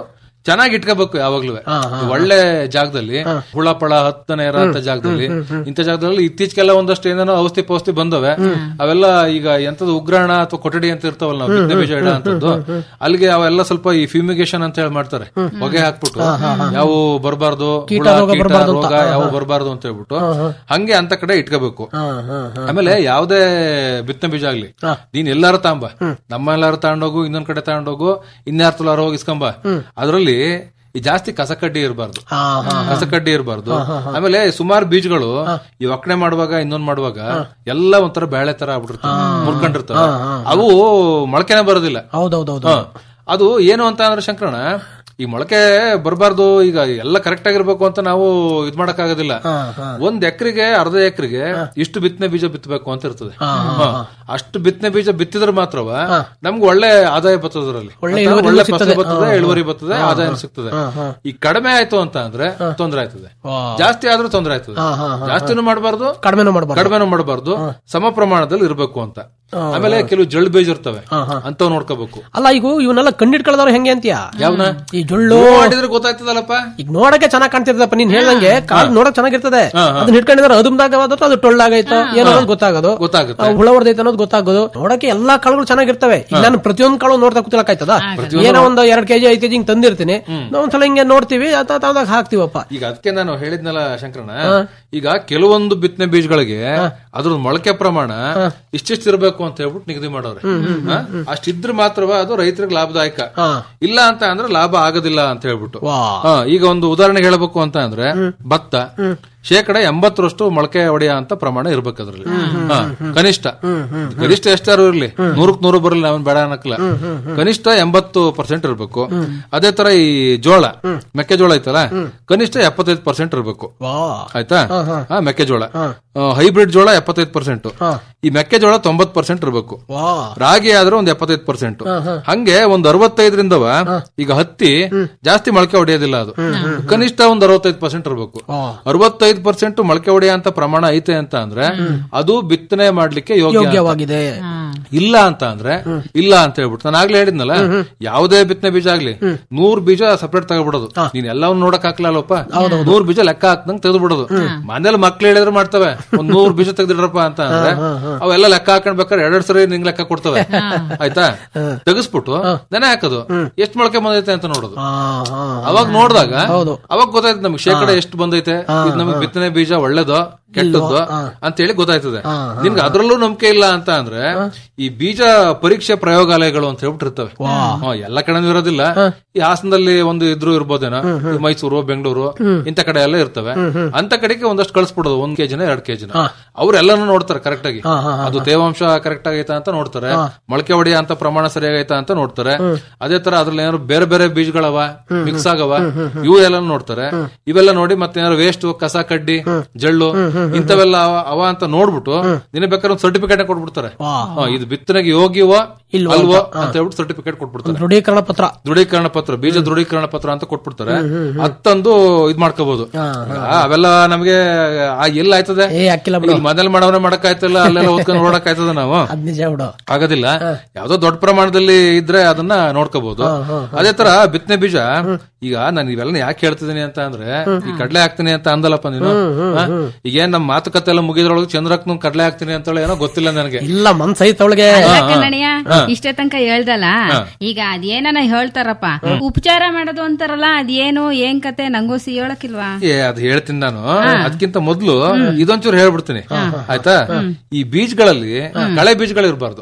ಚೆನ್ನಾಗಿ ಇಟ್ಕೋಬೇಕು ಯಾವಾಗ್ಲೂ ಒಳ್ಳೆ ಜಾಗದಲ್ಲಿ ಹುಳ ಪಳ ಹತ್ತನೆ ಇರೋಂತ ಜಾಗದಲ್ಲಿ ಇಂಥ ಜಾಗದಲ್ಲಿ ಇತ್ತೀಚೆಗೆಲ್ಲ ಒಂದಷ್ಟು ಏನೇನೋ ಔಷಧಿ ಪೌಷ್ಟಿ ಬಂದವೆ ಅವೆಲ್ಲ ಈಗ ಎಂತದ್ದು ಉಗ್ರಾಣ ಅಥವಾ ಕೊಠಡಿ ಅಂತ ಇರ್ತಾವಲ್ಲ ನಾವು ಬಿತ್ತನೆ ಬೀಜ ಇಡ ಅಂತದ್ದು ಅಲ್ಲಿಗೆ ಅವೆಲ್ಲ ಸ್ವಲ್ಪ ಈ ಫ್ಯೂಮಿಗೇಶನ್ ಅಂತ ಹೇಳಿ ಮಾಡ್ತಾರೆ ಹೊಗೆ ಹಾಕ್ಬಿಟ್ಟು ಯಾವ ಬರಬಾರ್ದು ರೋಗ ಯಾವ ಬರಬಾರ್ದು ಅಂತ ಹೇಳ್ಬಿಟ್ಟು ಹಂಗೆ ಅಂತ ಕಡೆ ಇಟ್ಕೋಬೇಕು ಆಮೇಲೆ ಯಾವ್ದೇ ಬಿತ್ತನೆ ಬೀಜ ಆಗ್ಲಿ ನೀನ್ ಎಲ್ಲಾರು ತಾಂಬ ನಮ್ಮ ಎಲ್ಲಾರು ತಗೊಂಡೋಗು ಇನ್ನೊಂದ್ ಕಡೆ ತಗೊಂಡೋಗು ಇನ್ಯಾರ ತುಲಾರು ಹೋಗಿ ಇಸ್ಕೊಂಬ ಅದ್ರಲ್ಲಿ ಈ ಜಾಸ್ತಿ ಕಸಕಡ್ಡಿ ಇರಬಾರ್ದು ಕಸಕಡ್ಡಿ ಇರಬಾರ್ದು ಆಮೇಲೆ ಸುಮಾರು ಬೀಜಗಳು ಈ ಒಕ್ಕಣೆ ಮಾಡುವಾಗ ಇನ್ನೊಂದ್ ಮಾಡುವಾಗ ಎಲ್ಲ ಒಂಥರ ಬೇಳೆ ತರ ಆಗ್ಬಿಟ್ಟಿರ್ತವೆ ಮುರ್ಕೊಂಡಿರ್ತವೆ ಅವು ಮೊಳಕೆನೆ ಬರೋದಿಲ್ಲ ಹೌದೌದೌದು ಹ. ಅದು ಏನು ಅಂತ ಅಂದ್ರೆ ಶಂಕರಣ ಈ ಮೊಳಕೆ ಬರಬಾರ್ದು ಈಗ ಎಲ್ಲ ಕರೆಕ್ಟ್ ಆಗಿರ್ಬೇಕು ಅಂತ ನಾವು ಇದ್ ಮಾಡಕ್ ಆಗೋದಿಲ್ಲ ಒಂದ್ ಎಕರೆಗೆ ಅರ್ಧ ಎಕರೆಗೆ ಇಷ್ಟು ಬಿತ್ತನೆ ಬೀಜ ಬಿತ್ತಬೇಕು ಅಂತ ಇರ್ತದೆ ಹ. ಅಷ್ಟು ಬಿತ್ತನೆ ಬೀಜ ಬಿತ್ತಿದ್ರೆ ಮಾತ್ರವ ನಮ್ಗೆ ಒಳ್ಳೆ ಆದಾಯ ಬರ್ತದೆ ಅದರಲ್ಲಿ ಒಳ್ಳೆ ಫಸಲು ಬರ್ತದೆ ಇಳುವರಿ ಬರ್ತದೆ ಆದಾಯ ಸಿಗ್ತದೆ ಈ ಕಡಿಮೆ ಆಯ್ತು ಅಂತ ಅಂದ್ರೆ ತೊಂದ್ರೆ ಆಯ್ತದೆ ಜಾಸ್ತಿ ಆದ್ರೂ ತೊಂದ್ರೆ ಆಯ್ತದೆ ಜಾಸ್ತಿನೂ ಮಾಡಬಾರ್ದು ಕಡಿಮೆನೂ ಮಾಡಬಾರ್ದು ಕಡಿಮೆನೂ ಮಾಡಬಾರ್ದು ಸಮ ಪ್ರಮಾಣದಲ್ಲಿ ಇರ್ಬೇಕು ಅಂತ ಆಮೇಲೆ ಕೆಲವು ಜಳ್ಳು ಬೀಜ ಇರ್ತವೆ ಅಂತವ್ ನೋಡ್ಕೋಬೇಕು ಅಲ್ಲ ಈಗ ಇವನ್ನೆಲ್ಲ ಕಂಡಿಡ್ಕೊಳ್ಳೋರು ಹೆಂಗೆ ಅಂತೀಯ ಯಾವನ ಈ ಜೊಳ್ಳು ಮಾಡಿದ್ರೆ ಗೊತ್ತಾಯ್ತದಲ್ಲಪ್ಪ ಈಗ ನೋಡಕ್ಕೆ ಚೆನ್ನಾಗ್ ಕಾಣ್ತಿರ್ತದಪ್ಪ ನೀನ್ ಹೇಳ್ದಂಗೆ ಕಾಳು ನೋಡಕ್ ಚೆನ್ನಾಗಿರ್ತದೆ ಅದನ್ನ ಹಿಡ್ಕೊಂಡಿದ್ರೆ ಅದುಮ್ದಾಗ ಅದು ಟೊಳ್ಳಾಗೈತೋ ಏನೋ ಅನ್ನೋದು ಗೊತ್ತಾಗೋದು ಗೊತ್ತಾಗುತ್ತೆ ಆ, ಹುಳ ಹೊಡೆದೈತೆ ಅನ್ನೋದು ಗೊತ್ತಾಗೋದು ನೋಡಕ್ಕೆ ಎಲ್ಲಾ ಕಾಳುಗಳು ಚೆನ್ನಾಗಿರ್ತವೆ ಈಗ ನಾನು ಪ್ರತಿಯೊಂದು ಕಾಳು ನೋಡ್ತಾ ಕೂತಿಲಕ್ಕಾಯ್ತದ ಏನೋ ಒಂದು ಎರಡ್ ಕೆಜಿ ಐದು ಕೆಜಿ ಹಿಂಗ್ ತಂದಿರ್ತೀನಿ ನಾವು ಒಂದ್ಸಲ ಹಿಂಗೆ ನೋಡ್ತೀವಿ ಅದ ತಾವ್ದಾಗ ಹಾಕ್ತಿವಪ್ಪ ಈಗ ಅದಕ್ಕೆ ನಾನು ಹೇಳಿದ್ನಲ್ಲ ಶಂಕರಣ ಈಗ ಕೆಲವೊಂದು ಬಿತ್ತನೆ ಬೀಜಗಳಿಗೆ ಅದ್ರ ಮೊಳಕೆ ಪ್ರಮಾಣ ಇಷ್ಟಿಷ್ಟು ಇರಬೇಕು ಅಂತ ಹೇಳ್ಬಿಟ್ಟು ನಿಗದಿ ಮಾಡೋರೆ ಹ? ಅಷ್ಟಿದ್ರೆ ಮಾತ್ರವ ಅದು ರೈತರಿಗೆ ಲಾಭದಾಯಕ ಇಲ್ಲ ಅಂತ ಅಂದ್ರೆ ಲಾಭ ಆಗೋದಿಲ್ಲ ಅಂತ ಹೇಳ್ಬಿಟ್ಟು ವಾ ಹ, ಈಗ ಒಂದು ಉದಾಹರಣೆ ಹೇಳಬೇಕು ಅಂತ ಅಂದ್ರೆ ಭತ್ತ ಶೇಕಡ ಎಂಬತ್ತರಷ್ಟು ಮೊಳಕೆ ಹೊಡೆಯ ಅಂತ ಪ್ರಮಾಣ ಇರ್ಬೇಕು ಅದ್ರಲ್ಲಿ ಹ, ಕನಿಷ್ಠ ಗರಿಷ್ಠ ಎಷ್ಟಾರು ಇರ್ಲಿ ನೂರಕ್ ನೂರು ಬರಲಿ ನಾವೇನ್ ಬೇಡ ಅನ್ನಕ್ಲ ಕನಿಷ್ಠ ಎಂಬತ್ತು ಪರ್ಸೆಂಟ್ ಇರ್ಬೇಕು ಅದೇ ತರ ಈ ಜೋಳ ಮೆಕ್ಕೆಜೋಳ ಐತಲ್ಲ ಕನಿಷ್ಠ ಎಪ್ಪತ್ತೈದು ಪರ್ಸೆಂಟ್ ಇರ್ಬೇಕು ವಾ ಆಯ್ತಾ ಹಾ ಮೆಕ್ಕೆಜೋಳ ಹೈಬ್ರಿಡ್ ಜೋಳ ಎಪ್ಪತ್ತೈದು ಪರ್ಸೆಂಟ್ ಈ ಮೆಕ್ಕೆಜೋಳ ತೊಂಬತ್ ಪರ್ಸೆಂಟ್ ಇರ್ಬೇಕು ವಾ ರಾಗಿ ಆದ್ರೆ ಒಂದ್ ಎಪ್ಪತ್ತೈದು ಪರ್ಸೆಂಟ್ ಹಂಗೆ ಒಂದ್ ಅರವತ್ತೈದರಿಂದವ ಈಗ ಹತ್ತಿ ಜಾಸ್ತಿ ಮೊಳಕೆ ಹೊಡೆಯೋದಿಲ್ಲ ಅದು ಕನಿಷ್ಠ ಒಂದ್ ಅರವತ್ತೈದು ಪರ್ಸೆಂಟ್ ಇರಬೇಕು ಅರವತ್ತೈದು ಪರ್ಸೆಂಟ್ ಮೊಳಕೆ ಹೊಡೆಯ ಅಂತ ಪ್ರಮಾಣ ಐತೆ ಅಂತ ಅಂದ್ರೆ ಅದು ಬಿತ್ತನೆ ಮಾಡ್ಲಿಕ್ಕೆ ಯೋಗ್ಯ ಅಂತ. ಯೋಗ್ಯವಾಗಿದೆ ಇಲ್ಲ ಅಂತ ಅಂದ್ರೆ ಇಲ್ಲ ಅಂತ ಹೇಳ್ಬಿಟ್ಟು ನಾನು ಆಗ್ಲೇ ಹೇಳಿದ್ನಲ್ಲ ಯಾವುದೇ ಬಿತ್ತನೆ ಬೀಜ ಆಗ್ಲಿ ನೂರ್ ಬೀಜ ಸಪರೇಟ್ ತಗೊಬಿಡೋದು ನೀನ್ ಎಲ್ಲವನ್ನ ನೋಡಕ್ ಹಾಕ್ಲಲ್ಲಪ್ಪ ನೂರ್ ಬೀಜ ಲೆಕ್ಕ ಹಾಕ್ದಂಗ್ ತೆಗೆದು ಬಿಡೋದು ಮನೇಲಿ ಮಕ್ಳು ಹೇಳಿದ್ರೆ ಮಾಡ್ತವೆ ಒಂದ್ ನೂರ್ ಬೀಜ ತೆಗ್ದಿಡ್ರಪ್ಪ ಅಂತ ಅಂದ್ರೆ ಅವೆಲ್ಲ ಲೆಕ್ಕ ಹಾಕೊಂಡ್ಬೇಕಾದ್ರೆ ಎರಡೆರಡ್ ಸರಿ ನಿಂಗ್ ಲೆಕ್ಕ ಕೊಡ್ತವೆ ಆಯ್ತಾ ತೆಗಿಸ್ಬಿಟ್ಟು ನೆನೆ ಹಾಕೋದು ಎಷ್ಟ್ ಮೊಳಕೆ ಬಂದೈತೆ ಅಂತ ನೋಡೋದು ಹಾ ಹಾ ಅವಾಗ ನೋಡಿದಾಗ ಅವಾಗ ಗೊತ್ತಾಯ್ತು ನಮ್ಗೆ ಶೇಕಡ ಎಷ್ಟು ಬಂದೈತೆ ಇದು ನಮಗೆ ಬಿತ್ತನೆ ಬೀಜ ಒಳ್ಳೇದೋ ಕೆಟ್ಟದ್ದು ಅಂತ ಹೇಳಿ ಗೊತ್ತಾಯ್ತದೆ ನಿನ್ಗೆ ಅದ್ರಲ್ಲೂ ನಂಬಿಕೆ ಇಲ್ಲ ಅಂತ ಅಂದ್ರೆ ಈ ಬೀಜ ಪರೀಕ್ಷೆ ಪ್ರಯೋಗಾಲಯಗಳು ಅಂತ ಹೇಳ್ಬಿಟ್ಟು ಇರ್ತವೆ ಹಾ, ಎಲ್ಲ ಕಡೆನೂ ಇರೋದಿಲ್ಲ ಈ ಹಾಸನದಲ್ಲಿ ಒಂದು ಇದ್ರು ಇರ್ಬೋದೇನೋ ಈ ಮೈಸೂರು ಬೆಂಗಳೂರು ಇಂತ ಕಡೆ ಎಲ್ಲ ಇರ್ತವೆ ಅಂತ ಕಡೆಗೆ ಒಂದಷ್ಟು ಕಳಿಸ್ಬಿಡೋದು ಒಂದ್ ಕೆಜಿನ ಎರಡ್ ಕೆಜಿನ ಅವ್ರೆಲ್ಲಾನು ನೋಡ್ತಾರೆ ಕರೆಕ್ಟ್ ಆಗಿ ಅದು ತೇವಾಂಶ ಕರೆಕ್ಟ್ ಆಗೈತಾ ಅಂತ ನೋಡ್ತಾರೆ ಮೊಳಕೆ ಹೊಡೆಯ ಅಂತ ಪ್ರಮಾಣ ಸರಿಯಾಗೈತಾ ಅಂತ ನೋಡ್ತಾರೆ ಅದೇ ತರ ಅದ್ರಲ್ಲಿ ಏನಾದ್ರು ಬೇರೆ ಬೇರೆ ಬೀಜಗಳವ ಮಿಕ್ಸ್ ಆಗವ ಇವು ಎಲ್ಲ ನೋಡ್ತಾರೆ ಇವೆಲ್ಲ ನೋಡಿ ಮತ್ತೆ ಏನಾದ್ರು ವೇಸ್ಟ್ ಕಸ ಕಡ್ಡಿ ಜಳ್ಳು ಇಂಥವೆಲ್ಲ ಅವ ಅವ ಅಂತ ನೋಡ್ಬಿಟ್ಟು ನಿನ್ನ ಬೇಕಾದ್ರೆ ಒಂದು ಸರ್ಟಿಫಿಕೇಟ್ ಕೊಟ್ಬಿಡ್ತಾರೆ ಹಾ, ಇದು ಬಿತ್ತನೆಗೆ ಯೋಗ್ಯವೋ ಅಲ್ವೋ ಅಂತ ಹೇಳ್ಬಿಟ್ಟು ಸರ್ಟಿಫಿಕೇಟ್ ಕೊಟ್ಬಿಡ್ತಾರೆ ದೃಢೀಕರಣ ಪತ್ರ ದೃಢೀಕರಣ ಪತ್ರ ಬೀಜ ದೃಢೀಕರಣ ಪತ್ರ ಅಂತ ಕೊಟ್ಬಿಡ್ತಾರೆ ಅತ್ತಂದು ಇದ್ ಮಾಡ್ಕೋಬಹುದು ಅವೆಲ್ಲ ನಮಗೆ ಆ ಎಲ್ಲ ಆಯ್ತದೆ ಏ ಅಕ್ಕಿಲ್ಲ ಇಲ್ಲಿ ಮನೇಲಿ ಮಾಡವನೇ ಮಾಡಕ್ ಆಯ್ತಲ್ಲ ಅಲ್ಲೆಲ್ಲ ಓದ್ಕೊಂಡು ನೋಡಕ್ ಆಯ್ತದ ನಾವು ಅದ್ ನಿಜ ಬಿಡು ಆಗೋದಿಲ್ಲ ಯಾವ್ದೋ ದೊಡ್ಡ ಪ್ರಮಾಣದಲ್ಲಿ ಇದ್ರೆ ಅದನ್ನ ನೋಡ್ಕೋಬಹುದು ಅದೇ ತರ ಬಿತ್ತನೆ ಬೀಜ ಈಗ ನಾನು ಇವೆಲ್ಲ ಯಾಕೆ ಹೇಳ್ತಿದ್ದೀನಿ ಅಂತ ಅಂದ್ರೆ ಈ ಕಡ್ಲೆ ಹಾಕ್ತೀನಿ ಅಂತ ಅಂದಲ್ಲಪ್ಪ ನೀನು ಹ? ಈಗ ಏನ್ ನಮ್ ಮಾತುಕತೆ ಎಲ್ಲ ಮುಗಿದ್ರೊಳಗೆ ಚಂದ್ರಕ್ ಕಡ್ಲೆ ಹಾಕ್ತೀನಿ ಅಂತ ಹೇಳಿ ಏನೋ ಗೊತ್ತಿಲ್ಲ ನನಗೆ ಇಲ್ಲ ಮನ್ಸೈತ್ ಅವಳಿಗೆ ಅಲ್ಲ ಕನ್ನಡಿಯ ಇಷ್ಟೇ ತನಕ ಹೇಳ್ದಲ್ಲ ಈಗ ಅದೇನ ಹೇಳ್ತಾರಪ್ಪ ಉಪಚಾರ ಮಾಡೋದು ಅಂತಾರಲ್ಲ ಅದೇನು ಏನ್ ಕತೆ ನಂಗೂ ಸಿ ಹೇಳಕ್ಕಿಲ್ವಾ ಏ ಅದ್ ಹೇಳ್ತೀನಿ ನಾನು ಅದಕ್ಕಿಂತ ಮೊದ್ಲು ಇದೊಂಚೂರು ಹೇಳ್ಬಿಡ್ತೀನಿ ಆಯ್ತಾ ಈ ಬೀಜಗಳಲ್ಲಿ ಕಳೆ ಬೀಜಗಳು ಇರಬಾರ್ದು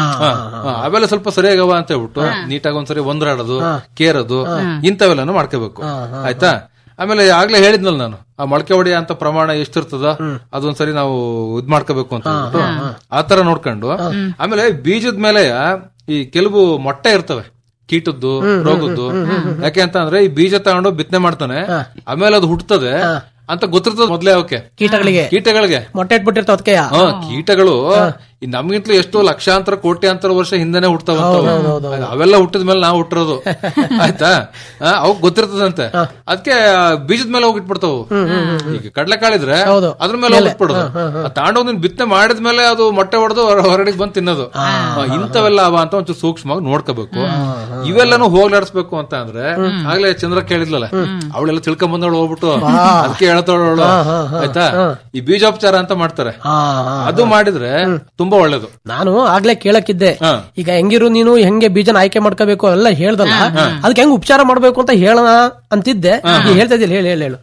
ಅವೆಲ್ಲ ಸ್ವಲ್ಪ ಸರಿಯಾಗವ ಅಂತ ಹೇಳ್ಬಿಟ್ಟು ನೀಟಾಗಿ ಒಂದ್ಸರಿ ಒಂದ್ರಾಡೋದು ಕೇರೋದು ಇಂಥವೆಲ್ಲಾನು ಮಾಡ್ಕೋಬೇಕು ಆಯ್ತಾ ಆಮೇಲೆ ಆಗ್ಲೇ ಹೇಳಿದ್ನಲ್ಲ ನಾನು ಆ ಮೊಳಕೆ ಹೊಡೆಯ ಅಂತ ಪ್ರಮಾಣ ಎಷ್ಟಿರ್ತದ ಅದೊಂದ್ಸರಿ ನಾವು ಇದ್ ಮಾಡ್ಕೋಬೇಕು ಅಂತ ಹೇಳ್ಬಿಟ್ಟು ಆತರ ನೋಡ್ಕೊಂಡು ಆಮೇಲೆ ಬೀಜದ ಮೇಲೆ ಈ ಕೆಲವು ಮೊಟ್ಟೆ ಇರ್ತವೆ ಕೀಟದ್ದು ರೋಗದ್ದು ಯಾಕೆ ಅಂತ ಅಂದ್ರೆ ಈ ಬೀಜ ತಗೊಂಡು ಬಿತ್ತನೆ ಮಾಡ್ತಾನೆ ಆಮೇಲೆ ಅದು ಹುಟ್ಟುತ್ತದೆ ಅಂತ ಗೊತ್ತಿರ್ತದ ಮೊದ್ಲೇ ಅವಕ್ಕೆ ಕೀಟಗಳಿಗೆ ಕೀಟಗಳಿಗೆ ಮೊಟ್ಟೆ ಇಟ್ಬಿಟ್ಟಿರ್ತಾವ ಅದಕ್ಕೆ ಹ, ಕೀಟಗಳು ಈ ನಮ್ಗಿಂತಲೂ ಎಷ್ಟೋ ಲಕ್ಷಾಂತರ ಕೋಟ್ಯಾಂತರ ವರ್ಷ ಹಿಂದೆನೆ ಹುಟ್ತಾವಂತವು ಅವೆಲ್ಲ ಹುಟ್ಟಿದ ಮೇಲೆ ನಾವು ಹುಟ್ಟಿರೋದು ಆಯ್ತಾ ಆ, ಅವಕ್ ಗೊತ್ತಿರ್ತದಂತೆ ಅದಕ್ಕೆ ಬೀಜದ ಮೇಲೆ ಹೋಗಿ ಇಟ್ಬಿಡ್ತಾವು ಈಗ ಕಡ್ಲೆಕಾಳಿದ್ರೆ ಅದ್ರ ಮೇಲೆ ಹೋಗಿ ಇಟ್ಬಿಡೋದು ತಾಂಡೋಗ್ ನೀನ್ ಬಿತ್ತನೆ ಮಾಡಿದ್ಮೇಲೆ ಅದು ಮೊಟ್ಟೆ ಹೊಡೆದು ಹೊರಗಡೆ ಬಂದು ತಿನ್ನೋದು ಆ, ಇಂಥವೆಲ್ಲ ಅವ ಅಂತ ಒಂಚೂರು ಸೂಕ್ಷ್ಮವಾಗಿ ನೋಡ್ಕೋಬೇಕು ಇವೆಲ್ಲಾನು ಹೋಗ್ಲಾಡಿಸ್ಬೇಕು ಅಂತ ಅಂದ್ರೆ ಆಗ್ಲೇ ಚಂದ್ರ ಕೇಳಿದ್ಲಲ್ಲ ಅವಳೆಲ್ಲ ತಿಳ್ಕೊಂಡ್ ಬಂದವಳು ಹೋಗ್ಬಿಟ್ಟು ಅದಕ್ಕೆ ಹೇಳ್ತಾಳು ಆಯ್ತಾ ಈ ಬೀಜೋಪಚಾರ ಅಂತ ಮಾಡ್ತಾರೆ ಹಾ ಹಾ. ಅದು ಮಾಡಿದ್ರೆ ತುಂಬಾ ಒಳ್ಳೇದು ನಾನು ಆಗ್ಲೇ ಕೇಳಕ್ಕಿದ್ದೆ ಹಾ. ಈಗ ಹೆಂಗಿರು ನೀನು ಹೆಂಗೆ ಬೀಜನ ಆಯ್ಕೆ ಮಾಡ್ಕೋಬೇಕು ಎಲ್ಲ ಹೇಳ್ದಲ್ಲ ಅದಕ್ಕೆ ಹೆಂಗ್ ಉಪಚಾರ ಮಾಡ್ಬೇಕು ಅಂತ ಹೇಳೋಣ ಅಂತಿದ್ದೆ ಈಗ ಹೇಳ್ತಾ ಇದ್ದಿಲ್ಲ ಹೇಳಿ ಹೇಳಿ ಹೇಳು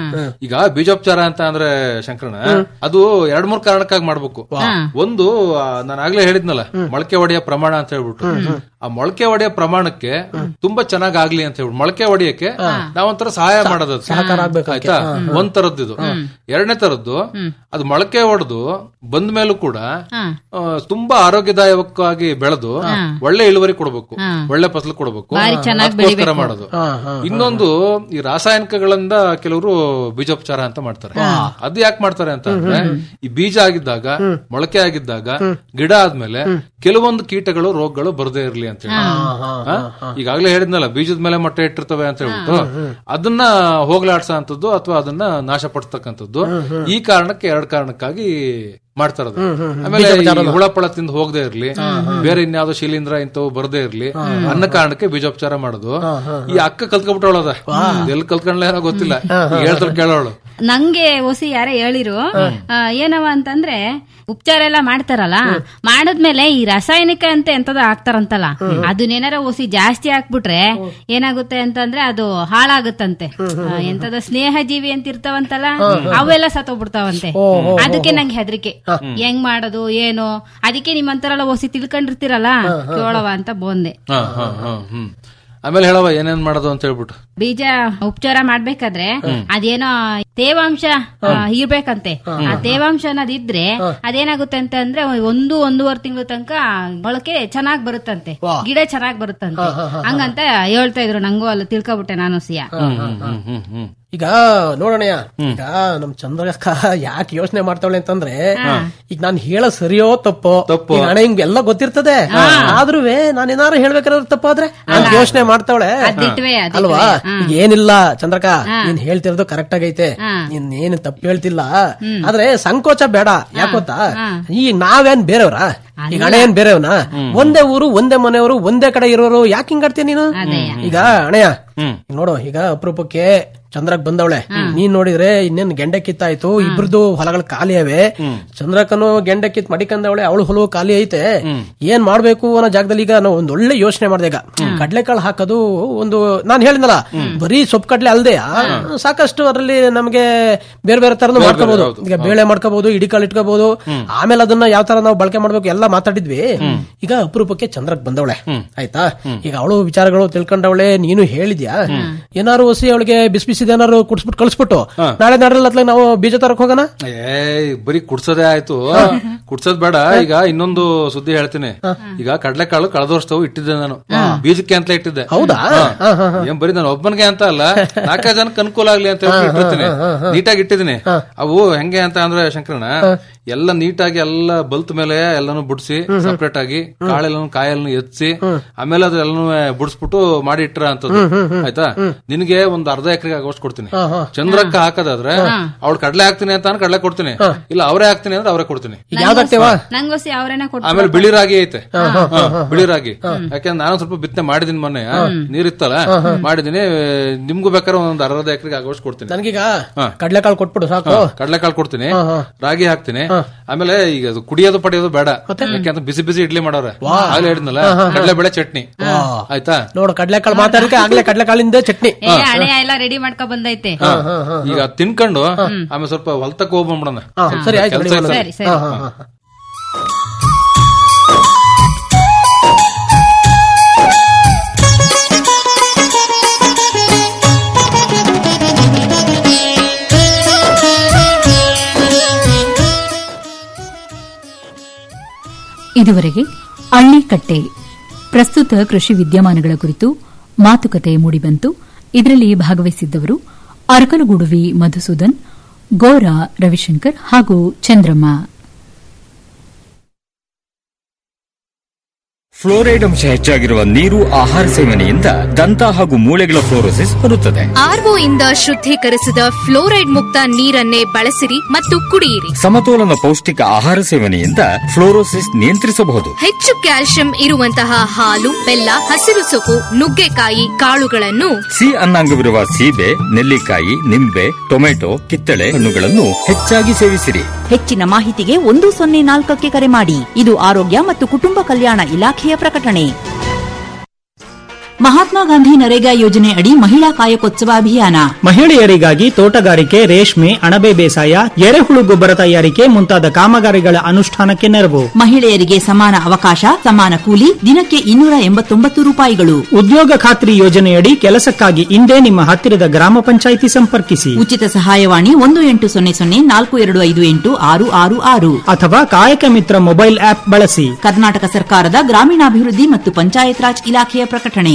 ಈಗ ಬೀಜೋಪಚಾರ ಅಂತ ಅಂದ್ರೆ ಶಂಕರಣ ಅದು ಎರಡ್ ಮೂರ್ ಕಾರಣಕ್ಕಾಗಿ ಮಾಡ್ಬೇಕು ಒಂದು ನಾನು ಆಗ್ಲೇ ಹೇಳಿದ್ನಲ್ಲ ಮೊಳಕೆ ಒಡೆಯ ಪ್ರಮಾಣ ಅಂತ ಹೇಳ್ಬಿಟ್ಟು ಆ ಮೊಳಕೆ ಒಡೆಯ ಪ್ರಮಾಣಕ್ಕೆ ತುಂಬಾ ಚೆನ್ನಾಗ್ ಆಗ್ಲಿ ಅಂತ ಹೇಳ್ಬಿಟ್ಟು ಮೊಳಕೆ ಒಡೆಯಕ್ಕೆ ನಾವೊಂಥರ ಸಹಾಯ ಮಾಡೋದು ಅದು. ಆಯ್ತಾ ಒಂದ್ ತರದ್ದು ಇದು ಎರಡನೇ ತರದ್ದು ಅದು ಮೊಳಕೆ ಹೊಡೆದು ಬಂದ ಮೇಲೂ ಕೂಡ ಆ, ತುಂಬಾ ಆರೋಗ್ಯದಾಯಕವಾಗಿ ಬೆಳೆದು ಒಳ್ಳೆ ಇಳುವರಿ ಕೊಡಬೇಕು ಒಳ್ಳೆ ಫಸಲು ಕೊಡಬೇಕು ಅದಕ್ಕೋಸ್ಕರ ಮಾಡೋದು ಇನ್ನೊಂದು ಈ ರಾಸಾಯನಿಕಗಳಿಂದ ಕೆಲವರು ಬೀಜೋಪಚಾರ ಅಂತ ಮಾಡ್ತಾರೆ ಅದು ಯಾಕೆ ಮಾಡ್ತಾರೆ ಅಂತ ಅಂದ್ರೆ ಈ ಬೀಜ ಆಗಿದ್ದಾಗ ಮೊಳಕೆ ಆಗಿದ್ದಾಗ ಗಿಡ ಆದ್ಮೇಲೆ ಕೆಲವೊಂದು ಕೀಟಗಳು ರೋಗಗಳು ಬರದೇ ಇರ್ಲಿ ಅಂತ ಹೇಳಿ ಆ? ಈಗಾಗ್ಲೇ ಹೇಳಿದ್ನಲ್ಲ ಬೀಜದ ಮೇಲೆ ಮೊಟ್ಟೆ ಇಟ್ಟಿರ್ತವೆ ಅಂತ ಹೇಳ್ಬಿಟ್ಟು ಅದನ್ನ ಹೋಗ್ಲಾಡ್ಸೋ ಅಂತದ್ದು ಅಥವಾ ಅದನ್ನ ನಾಶ ಪಡಿಸ್ತಕ್ಕಂಥದ್ದು ಈ ಕಾರಣಕ್ಕೆ ಎರಡ್ ಕಾರಣಕ್ಕಾಗಿ ಮಾಡ್ತಾರದು ಆಮೇಲೆ ಈ ಹುಳ ಪಳ ತಿಂದು ಹೋಗದೆ ಇರ್ಲಿ ಬೇರೆ ಇನ್ಯಾವ್ದೋ ಶಿಲೀಂಧ್ರ ಇಂಥವು ಬರದೇ ಇರ್ಲಿ ಅನ್ನ ಕಾರಣಕ್ಕೆ ಬೀಜೋಪಚಾರ ಮಾಡೋದು ಈ ಅಕ್ಕ ಕಲ್ತ್ಕೊಂಡ್ಬಿಟ್ಟವಳದ ಎಲ್ಲಿ ಕಲ್ತ್ಕೊಂಡ್ಲ ಏನೋ ಗೊತ್ತಿಲ್ಲ ಈಗ ಹೇಳ್ತಾರೆ ಕೇಳೋಳು ನಂಗೆ ಹೊಸಿ ಯಾರೇ ಹೇಳಿರು ಆ, ಏನವ ಅಂತಂದ್ರೆ ಉಪಚಾರ ಎಲ್ಲ ಮಾಡ್ತಾರಲ್ಲ ಮಾಡದ್ಮೇಲೆ ಈ ರಾಸಾಯನಿಕ ಅಂತ ಎಂತದ ಹಾಕ್ತಾರಂತಲ್ಲ ಅದನ್ನೇನಾರ ಹೊಸಿ ಜಾಸ್ತಿ ಹಾಕ್ಬಿಟ್ರೆ ಏನಾಗುತ್ತೆ ಅಂತಂದ್ರೆ ಅದು ಹಾಳಾಗುತ್ತಂತೆ ಆ, ಎಂತದ ಸ್ನೇಹ ಜೀವಿ ಅಂತ ಇರ್ತಾವಂತಲ್ಲ ಅವೆಲ್ಲ ಸತ್ತೋಗ್ಬಿಡ್ತಾವಂತೆ ಅದಕ್ಕೆ ನಂಗೆ ಹೆದರಿಕೆ ಹೆಂಗ್ ಮಾಡೋದು ಏನು ಅದಕ್ಕೆ ನಿಮ್ಮಂತರೆಲ್ಲ ಹೊಸಿ ತಿಳ್ಕೊಂಡಿರ್ತೀರಲ್ಲ ಕೇಳವ ಅಂತ ಬಂದೆ ಹಾ ಹಾ ಹಾ ಹ್ಮ್ ಆಮೇಲೆ ಹೇಳವ ಏನೇನ್ ಮಾಡೋದು ಅಂತ ಹೇಳ್ಬಿಟ್ಟು ಬೀಜ ಉಪಚಾರ ಮಾಡ್ಬೇಕಾದ್ರೆ ಅದೇನೋ ತೇವಾಂಶ ಆ, ಇರ್ಬೇಕಂತೆ ಆ ತೇವಾಂಶ ಅನ್ನೋದಿದ್ರೆ ಅದೇನಾಗುತ್ತೆ ಅಂತ ಅಂದ್ರೆ ಒಂದು ಒಂದೂವರೆ ತಿಂಗಳ ತನಕ ಮೊಳಕೆ ಚೆನ್ನಾಗ್ ಬರುತ್ತಂತೆ ಗಿಡ ಚೆನ್ನಾಗ್ ಬರುತ್ತಂತೆ ಹಂಗಂತ ಹೇಳ್ತಾ ಇದ್ರು ನಂಗೂ ಅಲ್ಲಿ ತಿಳ್ಕೊಬಿಟ್ಟೆ ನಾನು ಸಿಯ ಹ್ಮ್ ಹ್ಮ್ ಹ್ಮ್ ಹ್ಮ್ ಹ್ಮ್ ಈಗ ನೋಡೋಣಯ್ಯ ಈಗ ನಮ್ ಚಂದ್ರಕ್ಕ ಯಾಕೆ ಯೋಚನೆ ಮಾಡ್ತಾವಳೆ ಅಂತಂದ್ರೆ ಈಗ ನಾನ್ ಹೇಳೋ ಸರಿಯೋ ತಪ್ಪೋ ತಪ್ಪು. ಈಗ ಹಣ ಹಿಂಗ್ ಎಲ್ಲ ಗೊತ್ತಿರ್ತದೆ ಆದ್ರೂ ನಾನು ಏನಾರು ಹೇಳ್ಬೇಕಾದ್ರೆ ತಪ್ಪಾದ್ರೆ ಅಂತ ಯೋಚನೆ ಮಾಡ್ತಾವಳೆ ಅದಿಟ್ವೆ ಅದಿಟ್ವೆ. ಅಲ್ವಾ ಈಗ ಏನಿಲ್ಲ ಚಂದ್ರಕ ನೀನ್ ಹೇಳ್ತಿರೋದು ಕರೆಕ್ಟ್ ಆಗೈತೆ ನೀನ್ ಏನು ತಪ್ಪು ಹೇಳ್ತಿಲ್ಲ ಆದ್ರೆ ಸಂಕೋಚ ಬೇಡ ಯಾಕೋತಾ ಈಗ ನಾವೇನ್ ಬೇರೆಯವ್ರ ಈಗ ಹಣ ಏನ್ ಬೇರೆಯವನ ಒಂದೇ ಊರು ಒಂದೇ ಮನೆಯವರು ಒಂದೇ ಕಡೆ ಇರೋರು ಯಾಕೆ ಹಿಂಗಾಡ್ತೀಯ ನೀನು ಈಗ ಅಣಯ್ಯ ಈಗ ನೋಡು ಈಗ ಅಪರೂಪಕ್ಕೆ ಚಂದ್ರಕ್ ಬಂದವಳೆ ನೀನ್ ನೋಡಿದ್ರೆ ಇನ್ನೇನ್ ಗೆಂಡೆ ಕಿತ್ತಾಯ್ತು ಇಬ್ರದ್ದು ಹೊಲಗಳು ಖಾಲಿ ಅವೆ ಚಂದ್ರಕನು ಗೆಂಡೆ ಕಿತ್ ಮಡಿಕಂದವಳೆ ಅವಳು ಹೊಲವು ಖಾಲಿ ಐತೆ ಏನ್ ಮಾಡ್ಬೇಕು ಅನ್ನೋ ಜಾಗದಲ್ಲಿ ಈಗ ನಾವು ಒಂದ್ ಒಳ್ಳೆ ಯೋಚನೆ ಮಾಡ್ದೆ ಈಗ ಕಡ್ಲೆಕಾಳು ಹಾಕೋದು ಒಂದು ನಾನ್ ಹೇಳಿದ್ನಲ್ಲ ಬರೀ ಸೊಪ್ಪು ಕಡ್ಲೆ ಅಲ್ದೆ ಸಾಕಷ್ಟು ಅದರಲ್ಲಿ ನಮಗೆ ಬೇರೆ ಬೇರೆ ತರನು ಮಾಡ್ಕೋಬಹುದು ಈಗ ಬೇಳೆ ಮಾಡ್ಕೋಬಹುದು ಇಡಿಕಾಳು ಇಟ್ಕೋಬಹುದು ಆಮೇಲೆ ಅದನ್ನ ಯಾವ ತರ ನಾವು ಬಳಕೆ ಮಾಡ್ಬೇಕು ಎಲ್ಲ ಮಾತಾಡಿದ್ವಿ ಈಗ ಅಪರೂಪಕ್ಕೆ ಚಂದ್ರಕ್ ಬಂದವಳೆ ಆಯ್ತಾ ಈಗ ಅವಳು ವಿಚಾರಗಳು ತಿಳ್ಕೊಂಡವಳೆ ನೀನು ಹೇಳಿದ್ಯಾ ಏನಾರು ಹೊಸಿ ಅವಳಿಗೆ ಬಿಸಿ ಬಿಸಿದ ಏನಾರು ಕುಡ್ಸ್ಬಿಟ್ಟು ಕಳಿಸ್ಬಿಟ್ಟು ನಾಳೆ ನಾಡ್ರಲ್ಲಿ ನಾವು ಬೀಜ ತರಕ್ ಹೋಗೋಣ ಏ ಬರೀ ಕುಡ್ಸೋದೇ ಆಯ್ತು ಕುಡ್ಸೋದ್ ಬೇಡ ಈಗ ಇನ್ನೊಂದು ಸುದ್ದಿ ಹೇಳ್ತೀನಿ ಈಗ ಕಡ್ಲೆಕಾಳು ಕಳೆದ ವರ್ಷದವು ಇಟ್ಟಿದ್ದೆ ನಾನು ಬೀಜಕ್ಕೆ ಅಂತ ಇಟ್ಟಿದ್ದೆ ಹೌದಾ ಹಾ. ಏನ್ ಬರೀ ನಾನು ಒಬ್ಬನಿಗೆ ಅಂತ ಅಲ್ಲ ನಾಲ್ಕೈದು ಜನಕ್ಕೆ ಅನುಕೂಲ ಆಗ್ಲಿ ಅಂತ ಹೇಳಿ ಇಟ್ಟಿರ್ತೀನಿ ನೀಟಾಗಿ ಇಟ್ಟಿದ್ದೀನಿ ಅವು ಹೆಂಗೆ ಅಂತ ಅಂದ್ರೆ ಶಂಕರಣ್ಣ ಎಲ್ಲ ನೀಟಾಗಿ ಎಲ್ಲ ಬಲ್ತ್ ಮೇಲೆ ಎಲ್ಲಾನು ಬಿಡಿಸಿ ಸಪ್ರೇಟ್ ಆಗಿ ಕಾಳೆಲ್ಲನು ಕಾಯೆಲ್ಲನು ಎತ್ಸಿ ಆಮೇಲೆ ಅದೆಲ್ಲನು ಬುಡ್ಸ್ಬಿಟ್ಟು ಮಾಡಿ ಇಟ್ರ ಅಂತದ್ದು ಆಯ್ತಾ ನಿನಗೆ ಒಂದು ಅರ್ಧ ಎಕರೆಗೆ ಆಗೋಷ್ಟು ಕೊಡ್ತೀನಿ ಚಂದ್ರಕ್ಕ ಹಾಕೋದಾದ್ರೆ ಅವ್ಳು ಕಡ್ಲೆ ಹಾಕ್ತೀನಿ ಅಂತ ಅಂದ್ರೆ ಕಡ್ಲೆ ಕೊಡ್ತೀನಿ ಇಲ್ಲ ಅವರೇ ಹಾಕ್ತೀನಿ ಅಂದ್ರೆ ಅವರೇ ಕೊಡ್ತೀನಿ ಈಗ ಯಾವ್ದಾಗ್ತೇವ ನಂಗೋಸಿ ಅವ್ರೇನ ಕೊಟ್ಟು ಆಮೇಲೆ ಬಿಳಿ ರಾಗಿ ಐತೆ ಹಾ, ಬಿಳಿ ರಾಗಿ ಯಾಕಂದ್ರೆ ನಾನು ಸ್ವಲ್ಪ ಬಿತ್ತನೆ ಮಾಡಿದೀನಿ ಮೊನ್ನೆ ನೀರಿತ್ತಲ್ಲ ಮಾಡಿದೀನಿ ನಿಮ್ಗೂ ಬೇಕಾದ್ರೆ ಒಂದ್ ಅರ್ಧ ಎಕರೆಗೆ ಆಗೋಷ್ಟು ಕೊಡ್ತೀನಿ ನನ್ಗೀಗ ಕಡ್ಲೆಕಾಳು ಕೊಟ್ಬಿಡು ಸಾಕು ಕಡ್ಲೆಕಾಳು ಕೊಡ್ತೀನಿ ರಾಗಿ ಹಾಕ್ತೀನಿ ಆಮೇಲೆ ಈಗ ಅದು ಕುಡಿಯೋದು ಪಡೆಯೋದು ಬೇಡ ಯಾಕೆಂದ್ರೆ ಬಿಸಿ ಬಿಸಿ ಇಡ್ಲಿ ಮಾಡೋರೆ ಆಗ್ಲೇ ಹೇಳಿದ್ನಲ್ಲ ಕಡ್ಲೆ ಬೇಳೆ ಚಟ್ನಿ ಆಯ್ತಾ ನೋಡು ಕಡ್ಲೆಕಾಳು ಮಾತಾಡಕ್ಕೆ ಆಗ್ಲೇ ಕಡ್ಲೆಕಾಳಿಂದ ಚಟ್ನಿ ಏ ಹಣೆ ಎಲ್ಲ ರೆಡಿ ಮಾಡ್ಕೊ ಬಂದೈತೆ ಈಗ ಅದ್ ತಿನ್ಕೊಂಡು ಆಮೇಲೆ ಸ್ವಲ್ಪ ಹೊಲ್ತಕ್ಕೆ ಹೋಗ್ಬಿಡೋಣ ಹಾ, ಸರಿ ಆಯ್ತು ಕೆಲ್ಸ ನಡಿ, ಐತೆ. ಸರಿ ಸರಿ ಹಾ, ಹಾ, ಹಾ. ಇದುವರೆಗೆ ಅಳ್ಳಿಕಟ್ಟೆ ಪ್ರಸ್ತುತ ಕೃಷಿ ವಿದ್ಯಮಾನಗಳ ಕುರಿತು ಮಾತುಕತೆ ಮೂಡಿಬಂತು ಇದರಲ್ಲಿ ಭಾಗವಹಿಸಿದ್ದವರು ಅರಕಲಗೂಡುವಿ ಮಧುಸೂದನ್ ಗೋರಾ ರವಿಶಂಕರ್ ಹಾಗೂ ಚಂದ್ರಮ್ಮ ಫ್ಲೋರೈಡ್ ಅಂಶ ಹೆಚ್ಚಾಗಿರುವ ನೀರು ಆಹಾರ ಸೇವನೆಯಿಂದ ದಂತ ಹಾಗೂ ಮೂಳೆಗಳ ಫ್ಲೋರೋಸಿಸ್ ಬರುತ್ತದೆ ಆರ್ಒ ಇಂದ ಶುದ್ಧೀಕರಿಸಿದ ಫ್ಲೋರೈಡ್ ಮುಕ್ತ ನೀರನ್ನೇ ಬಳಸಿರಿ ಮತ್ತು ಕುಡಿಯಿರಿ ಸಮತೋಲನ ಪೌಷ್ಟಿಕ ಆಹಾರ ಸೇವನೆಯಿಂದ ಫ್ಲೋರೋಸಿಸ್ ನಿಯಂತ್ರಿಸಬಹುದು ಹೆಚ್ಚು ಕ್ಯಾಲ್ಸಿಯಂ ಇರುವಂತಹ ಹಾಲು ಬೆಲ್ಲ ಹಸಿರು ಸೊಪ್ಪು ನುಗ್ಗೆಕಾಯಿ ಕಾಳುಗಳನ್ನು ಸಿ ಅನ್ನಾಂಗವಿರುವ ಸೀಬೆ ನೆಲ್ಲಿಕಾಯಿ ನಿಂಬೆ ಟೊಮೆಟೊ ಕಿತ್ತಳೆ ಹಣ್ಣುಗಳನ್ನು ಹೆಚ್ಚಾಗಿ ಸೇವಿಸಿರಿ ಹೆಚ್ಚಿನ ಮಾಹಿತಿಗೆ ಒಂದು ಸೊನ್ನೆ ನಾಲ್ಕಕ್ಕೆ ಕರೆ ಮಾಡಿ ಇದು ಆರೋಗ್ಯ ಮತ್ತು ಕುಟುಂಬ ಕಲ್ಯಾಣ ಇಲಾಖೆಯ ಪ್ರಕಟಣೆ ಮಹಾತ್ಮ ಗಾಂಧಿ ನರೇಗಾ ಯೋಜನೆ ಅಡಿ ಮಹಿಳಾ ಕಾಯಕೋತ್ಸವ ಅಭಿಯಾನ ಮಹಿಳೆಯರಿಗಾಗಿ ತೋಟಗಾರಿಕೆ ರೇಷ್ಮೆ ಅಣಬೆ ಬೇಸಾಯ ಎರೆಹುಳು ಗೊಬ್ಬರ ತಯಾರಿಕೆ ಮುಂತಾದ ಕಾಮಗಾರಿಗಳ ಅನುಷ್ಠಾನಕ್ಕೆ ನೆರವು ಮಹಿಳೆಯರಿಗೆ ಸಮಾನ ಅವಕಾಶ ಸಮಾನ ಕೂಲಿ ದಿನಕ್ಕೆ ಇನ್ನೂರ ಎಂಬತ್ತೊಂಬತ್ತು ರೂಪಾಯಿಗಳು ಉದ್ಯೋಗ ಖಾತ್ರಿ ಯೋಜನೆಯಡಿ ಕೆಲಸಕ್ಕಾಗಿ ಇಂದೇ ನಿಮ್ಮ ಹತ್ತಿರದ ಗ್ರಾಮ ಪಂಚಾಯಿತಿ ಸಂಪರ್ಕಿಸಿ ಉಚಿತ ಸಹಾಯವಾಣಿ ಒಂದು ಎಂಟು ಸೊನ್ನೆ ಸೊನ್ನೆ ನಾಲ್ಕು ಎರಡು ಐದು ಎಂಟು ಆರು ಆರು ಆರು ಅಥವಾ ಕಾಯಕ ಮಿತ್ರ ಮೊಬೈಲ್ ಆಪ್ ಬಳಸಿ ಕರ್ನಾಟಕ ಸರ್ಕಾರದ ಗ್ರಾಮೀಣಾಭಿವೃದ್ಧಿ ಮತ್ತು ಪಂಚಾಯತ್ ರಾಜ್ ಇಲಾಖೆಯ ಪ್ರಕಟಣೆ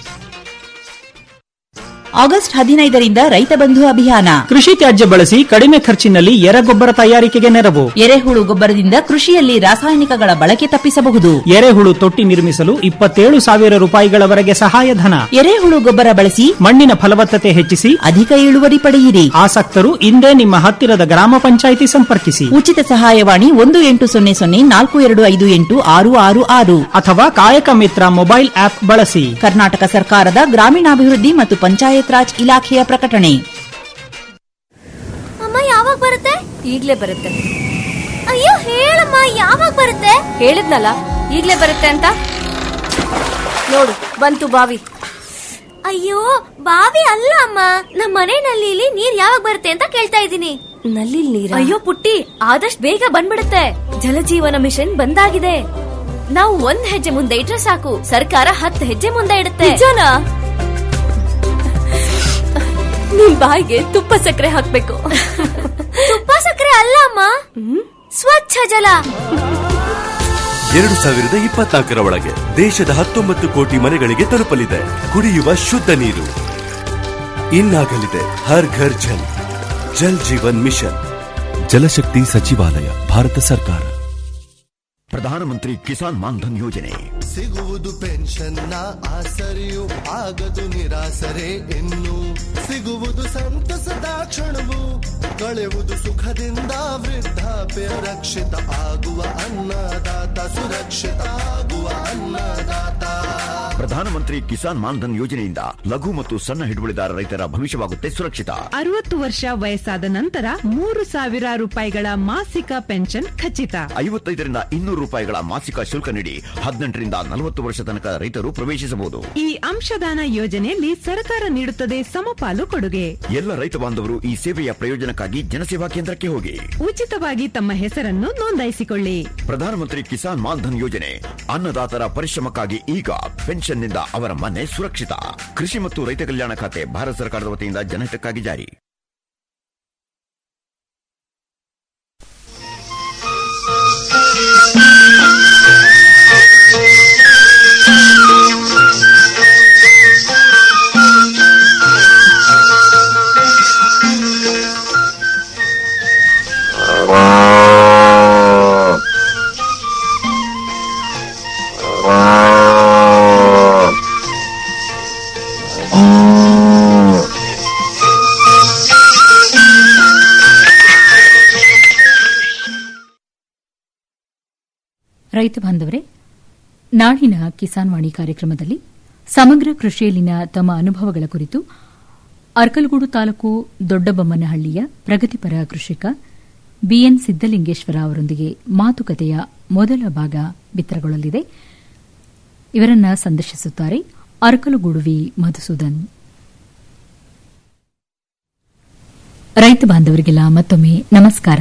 ಆಗಸ್ಟ್ ಹದಿನೈದರಿಂದ ರೈತ ಬಂಧು ಅಭಿಯಾನ ಕೃಷಿ ತ್ಯಾಜ್ಯ ಬಳಸಿ ಕಡಿಮೆ ಖರ್ಚಿನಲ್ಲಿ ಎರೆಗೊಬ್ಬರ ತಯಾರಿಕೆಗೆ ನೆರವು ಎರೆಹುಳು ಗೊಬ್ಬರದಿಂದ ಕೃಷಿಯಲ್ಲಿ ರಾಸಾಯನಿಕಗಳ ಬಳಕೆ ತಪ್ಪಿಸಬಹುದು ಎರೆಹುಳು ತೊಟ್ಟಿ ನಿರ್ಮಿಸಲು ಇಪ್ಪತ್ತೇಳು ಸಾವಿರ ರೂಪಾಯಿಗಳವರೆಗೆ ಸಹಾಯಧನ ಎರೆಹುಳು ಗೊಬ್ಬರ ಬಳಸಿ ಮಣ್ಣಿನ ಫಲವತ್ತತೆ ಹೆಚ್ಚಿಸಿ ಅಧಿಕ ಇಳುವರಿ ಪಡೆಯಿರಿ ಆಸಕ್ತರು ಇಂದೇ ನಿಮ್ಮ ಹತ್ತಿರದ ಗ್ರಾಮ ಪಂಚಾಯಿತಿ ಸಂಪರ್ಕಿಸಿ ಉಚಿತ ಸಹಾಯವಾಣಿ ಒಂದು ಎಂಟು ಸೊನ್ನೆ ಸೊನ್ನೆ ನಾಲ್ಕು ಎರಡು ಐದು ಎಂಟು ಆರು ಆರು ಆರು ಅಥವಾ ಕಾಯಕ ಮಿತ್ರ ಮೊಬೈಲ್ ಆಪ್ ಬಳಸಿ ಕರ್ನಾಟಕ ಸರ್ಕಾರದ ಗ್ರಾಮೀಣಾಭಿವೃದ್ಧಿ ಮತ್ತು ಪಂಚಾಯತ್ ರಾಜ್ ಇಲಾಖೆಯ ಪ್ರಕಟಣೆ ಅಮ್ಮ ಯಾವಾಗ ಬರುತ್ತೆ ಈಗ್ಲೇ ಬರುತ್ತೆ ಅಯ್ಯೋ ಹೇಳಮ್ಮ ಯಾವಾಗ ಬರುತ್ತೆ ಹೇಳಿದ್ನಲ್ಲ ಈಗ್ಲೇ ಬರುತ್ತೆ ಅಂತ ನೋಡು ಬಂತು ಬಾವಿ ಅಯ್ಯೋ ಬಾವಿ ಅಲ್ಲ ಅಮ್ಮ ನಮ್ಮ ಮನೆ ನಲ್ಲಿಲಿ ನೀರ್ ಯಾವಾಗ ಬರುತ್ತೆ ಅಂತ ಕೇಳ್ತಾ ಇದ್ದೀನಿ ನಲ್ಲಿ ನೀರ ಅಯ್ಯೋ ಪುಟ್ಟಿ ಆದಷ್ಟು ಬೇಗ ಬಂದ್ಬಿಡುತ್ತೆ ಜಲಜೀವನ ಮಿಷನ್ ಬಂದಾಗಿದೆ ನಾವು ಒಂದ್ ಹೆಜ್ಜೆ ಮುಂದೆ ಇಟ್ರೆ ಸಾಕು ಸರ್ಕಾರ ಹತ್ತು ಹೆಜ್ಜೆ ಮುಂದೆ ಇಡುತ್ತೆ ನಿಜನಾ ನಿಮ್ ಬಾಯಿಗೆ ತುಪ್ಪ ಸಕ್ಕರೆ ಹಾಕ್ಬೇಕು ತುಪ್ಪ ಸಕ್ಕರೆ ಅಲ್ಲ ಅಮ್ಮ ಸ್ವಚ್ಛ ಜಲ ಎರಡು ಸಾವಿರದ ಇಪ್ಪತ್ನಾಲ್ಕರ ಒಳಗೆ ದೇಶದ ಹತ್ತೊಂಬತ್ತು ಕೋಟಿ ಮನೆಗಳಿಗೆ ತಲುಪಲಿದೆ ಕುಡಿಯುವ ಶುದ್ಧ ನೀರು ಇನ್ನಾಗಲಿದೆ ಹರ್ ಘರ್ ಜಲ್ ಜಲ್ ಜೀವನ್ ಮಿಷನ್ ಜಲಶಕ್ತಿ ಸಚಿವಾಲಯ ಭಾರತ ಸರ್ಕಾರ ಪ್ರಧಾನಮಂತ್ರಿ ಕಿಸಾನ್ ಮಾನ್ಧನ್ ಯೋಜನೆ ಸಿಗುವುದು ಪೆನ್ಷನ್ನ ಆಸರೆಯು ಆಗದು ನಿರಾಸರೆ ಇನ್ನು ಸಿಗುವುದು ಸಂತಸದ ಕ್ಷಣವು ಕಳೆವುದು ಸುಖದಿಂದ ವೃದ್ಧಾಪ್ಯ ರಕ್ಷಿತ ಆಗುವ ಅನ್ನದಾತ ಸುರಕ್ಷಿತ ಆಗುವ ಅನ್ನದಾತ ಪ್ರಧಾನಮಂತ್ರಿ ಕಿಸಾನ್ ಮಾನ್ಧನ್ ಯೋಜನೆಯಿಂದ ಲಘು ಮತ್ತು ಸಣ್ಣ ಹಿಡುವಳಿದಾರ ರೈತರ ಭವಿಷ್ಯವಾಗುತ್ತೆ ಸುರಕ್ಷಿತ ಅರವತ್ತು ವರ್ಷ ವಯಸ್ಸಾದ ನಂತರ ಮೂರು ಸಾವಿರ ರೂಪಾಯಿಗಳ ಮಾಸಿಕ ಪೆನ್ಷನ್ ಖಚಿತ ಐವತ್ತೈದರಿಂದ ಇನ್ನೂರು ರೂಪಾಯಿಗಳ ಮಾಸಿಕ ಶುಲ್ಕ ನೀಡಿ ಹದಿನೆಂಟರಿಂದ ನಲವತ್ತು ವರ್ಷ ತನಕ ರೈತರು ಪ್ರವೇಶಿಸಬಹುದು ಈ ಅಂಶದಾನ ಯೋಜನೆಯಲ್ಲಿ ಸರ್ಕಾರ ನೀಡುತ್ತದೆ ಸಮಪಾಲು ಕೊಡುಗೆ ಎಲ್ಲ ರೈತ ಬಾಂಧವರು ಈ ಸೇವೆಯ ಪ್ರಯೋಜನಕ್ಕಾಗಿ ಜನಸೇವಾ ಕೇಂದ್ರಕ್ಕೆ ಹೋಗಿ ಉಚಿತವಾಗಿ ತಮ್ಮ ಹೆಸರನ್ನು ನೋಂದಾಯಿಸಿಕೊಳ್ಳಿ ಪ್ರಧಾನಮಂತ್ರಿ ಕಿಸಾನ್ ಮಾನ್ಧನ್ ಯೋಜನೆ ಅನ್ನದಾತರ ಪರಿಶ್ರಮಕ್ಕಾಗಿ ಈಗ ಪೆನ್ಷನ್ನಿಂದ ಅವರ ಮನೆ ಸುರಕ್ಷಿತ ಕೃಷಿ ಮತ್ತು ರೈತ ಕಲ್ಯಾಣ ಖಾತೆ ಭಾರತ ಸರ್ಕಾರದ ವತಿಯಿಂದ ಜನಹಿತಕ್ಕಾಗಿ ಜಾರಿ ರೈತ ಬಾಂಧವರೇ ನಾಳಿನ ಕಿಸಾನ್ ವಾಣಿ ಕಾರ್ಯಕ್ರಮದಲ್ಲಿ ಸಮಗ್ರ ಕೃಷಿಯಲ್ಲಿನ ತಮ್ಮ ಅನುಭವಗಳ ಕುರಿತು ಅರ್ಕಲಗೂಡು ತಾಲೂಕು ದೊಡ್ಡಬೊಮ್ಮನಹಳ್ಳಿಯ ಪ್ರಗತಿಪರ ಕೃಷಿಕ ಬಿಎನ್ ಸಿದ್ದಲಿಂಗೇಶ್ವರ ಅವರೊಂದಿಗೆ ಮಾತುಕತೆಯ ಮೊದಲ ಭಾಗ ಬಿತ್ತರಗೊಳ್ಳಲಿದೆ ಇವರನ್ನ ಸಂದರ್ಶಿಸುತ್ತಾರೆ ಅರ್ಕಲಗೂಡು ವಿ ಮಧುಸೂದನ್ ರೈತ ಬಾಂಧವರಿಗೆಲ್ಲ ಮತ್ತೊಮ್ಮೆ ನಮಸ್ಕಾರ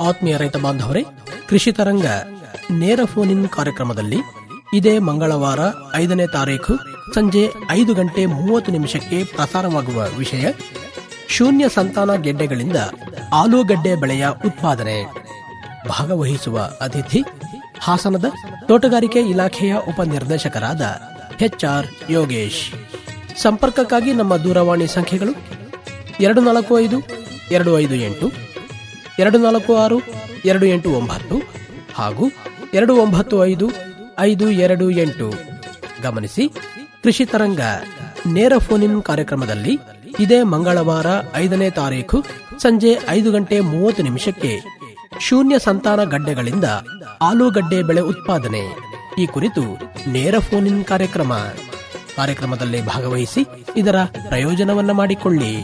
ಆತ್ಮೀಯ ರೈತ ಬಾಂಧವರೇ ಕೃಷಿ ತರಂಗ ನೇರ ಫೋನ್ ಇನ್ ಕಾರ್ಯಕ್ರಮದಲ್ಲಿ ಇದೇ ಮಂಗಳವಾರ ಐದನೇ ತಾರೀಖು ಸಂಜೆ ಐದು ಗಂಟೆ ಮೂವತ್ತು ನಿಮಿಷಕ್ಕೆ ಪ್ರಸಾರವಾಗುವ ವಿಷಯ ಶೂನ್ಯ ಸಂತಾನ ಗೆಡ್ಡೆಗಳಿಂದ ಆಲೂಗಡ್ಡೆ ಬೆಳೆಯ ಉತ್ಪಾದನೆ ಭಾಗವಹಿಸುವ ಅತಿಥಿ ಹಾಸನದ ತೋಟಗಾರಿಕೆ ಇಲಾಖೆಯ ಉಪನಿರ್ದೇಶಕರಾದ ಎಚ್ಆರ್ ಯೋಗೇಶ್ ಸಂಪರ್ಕಕ್ಕಾಗಿ ನಮ್ಮ ದೂರವಾಣಿ ಸಂಖ್ಯೆಗಳು ಎರಡು ನಾಲ್ಕು ಐದು ಎರಡು ಐದು ಎಂಟು ಎರಡು ನಾಲ್ಕು ಆರು ಎರಡು ಎಂಟು ಒಂಬತ್ತು ಹಾಗೂ ಎರಡು ಒಂಬತ್ತು ಐದು ಐದು ಎರಡು ಎಂಟು ಗಮನಿಸಿ ಕೃಷಿ ತರಂಗ ನೇರ ಫೋನ್ ಇನ್ ಕಾರ್ಯಕ್ರಮದಲ್ಲಿ ಇದೇ ಮಂಗಳವಾರ ಐದನೇ ತಾರೀಖು ಸಂಜೆ ಐದು ಗಂಟೆ ಮೂವತ್ತು ನಿಮಿಷಕ್ಕೆ ಶೂನ್ಯ ಸಂತಾನ ಗಡ್ಡೆಗಳಿಂದ ಆಲೂಗಡ್ಡೆ ಬೆಳೆ ಉತ್ಪಾದನೆ ಈ ಕುರಿತು ನೇರ ಫೋನ್ ಇನ್ ಕಾರ್ಯಕ್ರಮ ಕಾರ್ಯಕ್ರಮದಲ್ಲಿ ಭಾಗವಹಿಸಿ ಇದರ ಪ್ರಯೋಜನವನ್ನ ಮಾಡಿಕೊಳ್ಳಿ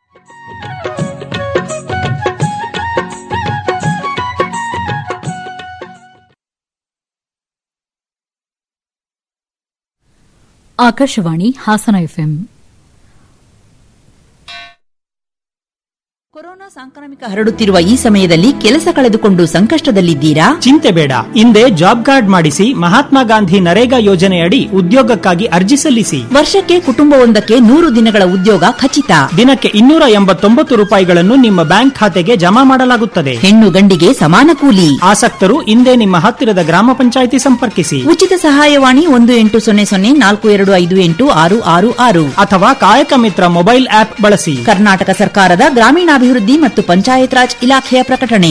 ಆಕಾಶವಾಣಿ ಹಾಸನ ಎಫ್ಎಂ ಕೊರೋನಾ ಸಾಂಕ್ರಾಮಿಕ ಹರಡುತ್ತಿರುವ ಈ ಸಮಯದಲ್ಲಿ ಕೆಲಸ ಕಳೆದುಕೊಂಡು ಸಂಕಷ್ಟದಲ್ಲಿದ್ದೀರಾ ಚಿಂತೆ ಬೇಡ ಹಿಂದೆ ಜಾಬ್ ಕಾರ್ಡ್ ಮಾಡಿಸಿ ಮಹಾತ್ಮ ಗಾಂಧಿ ನರೇಗಾ ಯೋಜನೆಯಡಿ ಉದ್ಯೋಗಕ್ಕಾಗಿ ಅರ್ಜಿ ಸಲ್ಲಿಸಿ ವರ್ಷಕ್ಕೆ ಕುಟುಂಬವೊಂದಕ್ಕೆ ನೂರು ದಿನಗಳ ಉದ್ಯೋಗ ಖಚಿತ ದಿನಕ್ಕೆ ಇನ್ನೂರ ಎಂಬತ್ತೊಂಬತ್ತು ರೂಪಾಯಿಗಳನ್ನು ನಿಮ್ಮ ಬ್ಯಾಂಕ್ ಖಾತೆಗೆ ಜಮಾ ಮಾಡಲಾಗುತ್ತದೆ ಹೆಣ್ಣು ಗಂಡಿಗೆ ಸಮಾನ ಕೂಲಿ ಆಸಕ್ತರು ಹಿಂದೆ ನಿಮ್ಮ ಹತ್ತಿರದ ಗ್ರಾಮ ಪಂಚಾಯಿತಿ ಸಂಪರ್ಕಿಸಿ ಉಚಿತ ಸಹಾಯವಾಣಿ ಒಂದು ಎಂಟು ಸೊನ್ನೆ ಸೊನ್ನೆ ನಾಲ್ಕು ಎರಡು ಐದು ಎಂಟು ಆರು ಆರು ಆರು ಅಥವಾ ಕಾಯಕ ಮಿತ್ರ ಮೊಬೈಲ್ ಆಪ್ ಬಳಸಿ ಕರ್ನಾಟಕ ಸರ್ಕಾರದ ಗ್ರಾಮೀಣಾಭಿವೃದ್ಧಿ ಮತ್ತು ಪಂಚಾಯತ್ ರಾಜ್ ಇಲಾಖೆಯ ಪ್ರಕಟಣೆ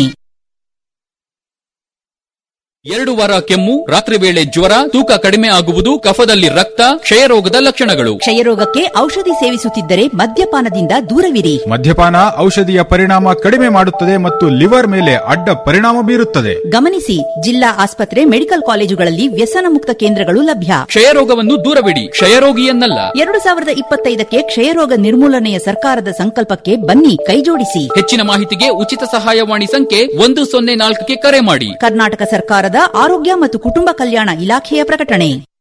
ಎರಡು ವಾರ ಕೆಮ್ಮು ರಾತ್ರಿ ವೇಳೆ ಜ್ವರ ತೂಕ ಕಡಿಮೆ ಆಗುವುದು ಕಫದಲ್ಲಿ ರಕ್ತ ಕ್ಷಯರೋಗದ ಲಕ್ಷಣಗಳು ಕ್ಷಯರೋಗಕ್ಕೆ ಔಷಧಿ ಸೇವಿಸುತ್ತಿದ್ದರೆ ಮದ್ಯಪಾನದಿಂದ ದೂರವಿರಿ ಮದ್ಯಪಾನ ಔಷಧಿಯ ಪರಿಣಾಮ ಕಡಿಮೆ ಮಾಡುತ್ತದೆ ಮತ್ತು ಲಿವರ್ ಮೇಲೆ ಅಡ್ಡ ಪರಿಣಾಮ ಬೀರುತ್ತದೆ ಗಮನಿಸಿ ಜಿಲ್ಲಾ ಆಸ್ಪತ್ರೆ ಮೆಡಿಕಲ್ ಕಾಲೇಜುಗಳಲ್ಲಿ ವ್ಯಸನ ಮುಕ್ತ ಕೇಂದ್ರಗಳು ಲಭ್ಯ ಕ್ಷಯರೋಗವನ್ನು ದೂರವಿಡಿ ಕ್ಷಯರೋಗಿಯನ್ನಲ್ಲ ಎರಡು ಸಾವಿರದ ಇಪ್ಪತ್ತೈದಕ್ಕೆ ಕ್ಷಯರೋಗ ನಿರ್ಮೂಲನೆಯ ಸರ್ಕಾರದ ಸಂಕಲ್ಪಕ್ಕೆ ಬನ್ನಿ ಕೈಜೋಡಿಸಿ ಹೆಚ್ಚಿನ ಮಾಹಿತಿಗೆ ಉಚಿತ ಸಹಾಯವಾಣಿ ಸಂಖ್ಯೆ ಒಂದು ಸೊನ್ನೆ ನಾಲ್ಕಕ್ಕೆ ಕರೆ ಮಾಡಿ ಕರ್ನಾಟಕ ಸರ್ಕಾರದ ಆರೋಗ್ಯ ಮತ್ತು ಕುಟುಂಬ ಕಲ್ಯಾಣ ಇಲಾಖೆಯ ಪ್ರಕಟಣೆ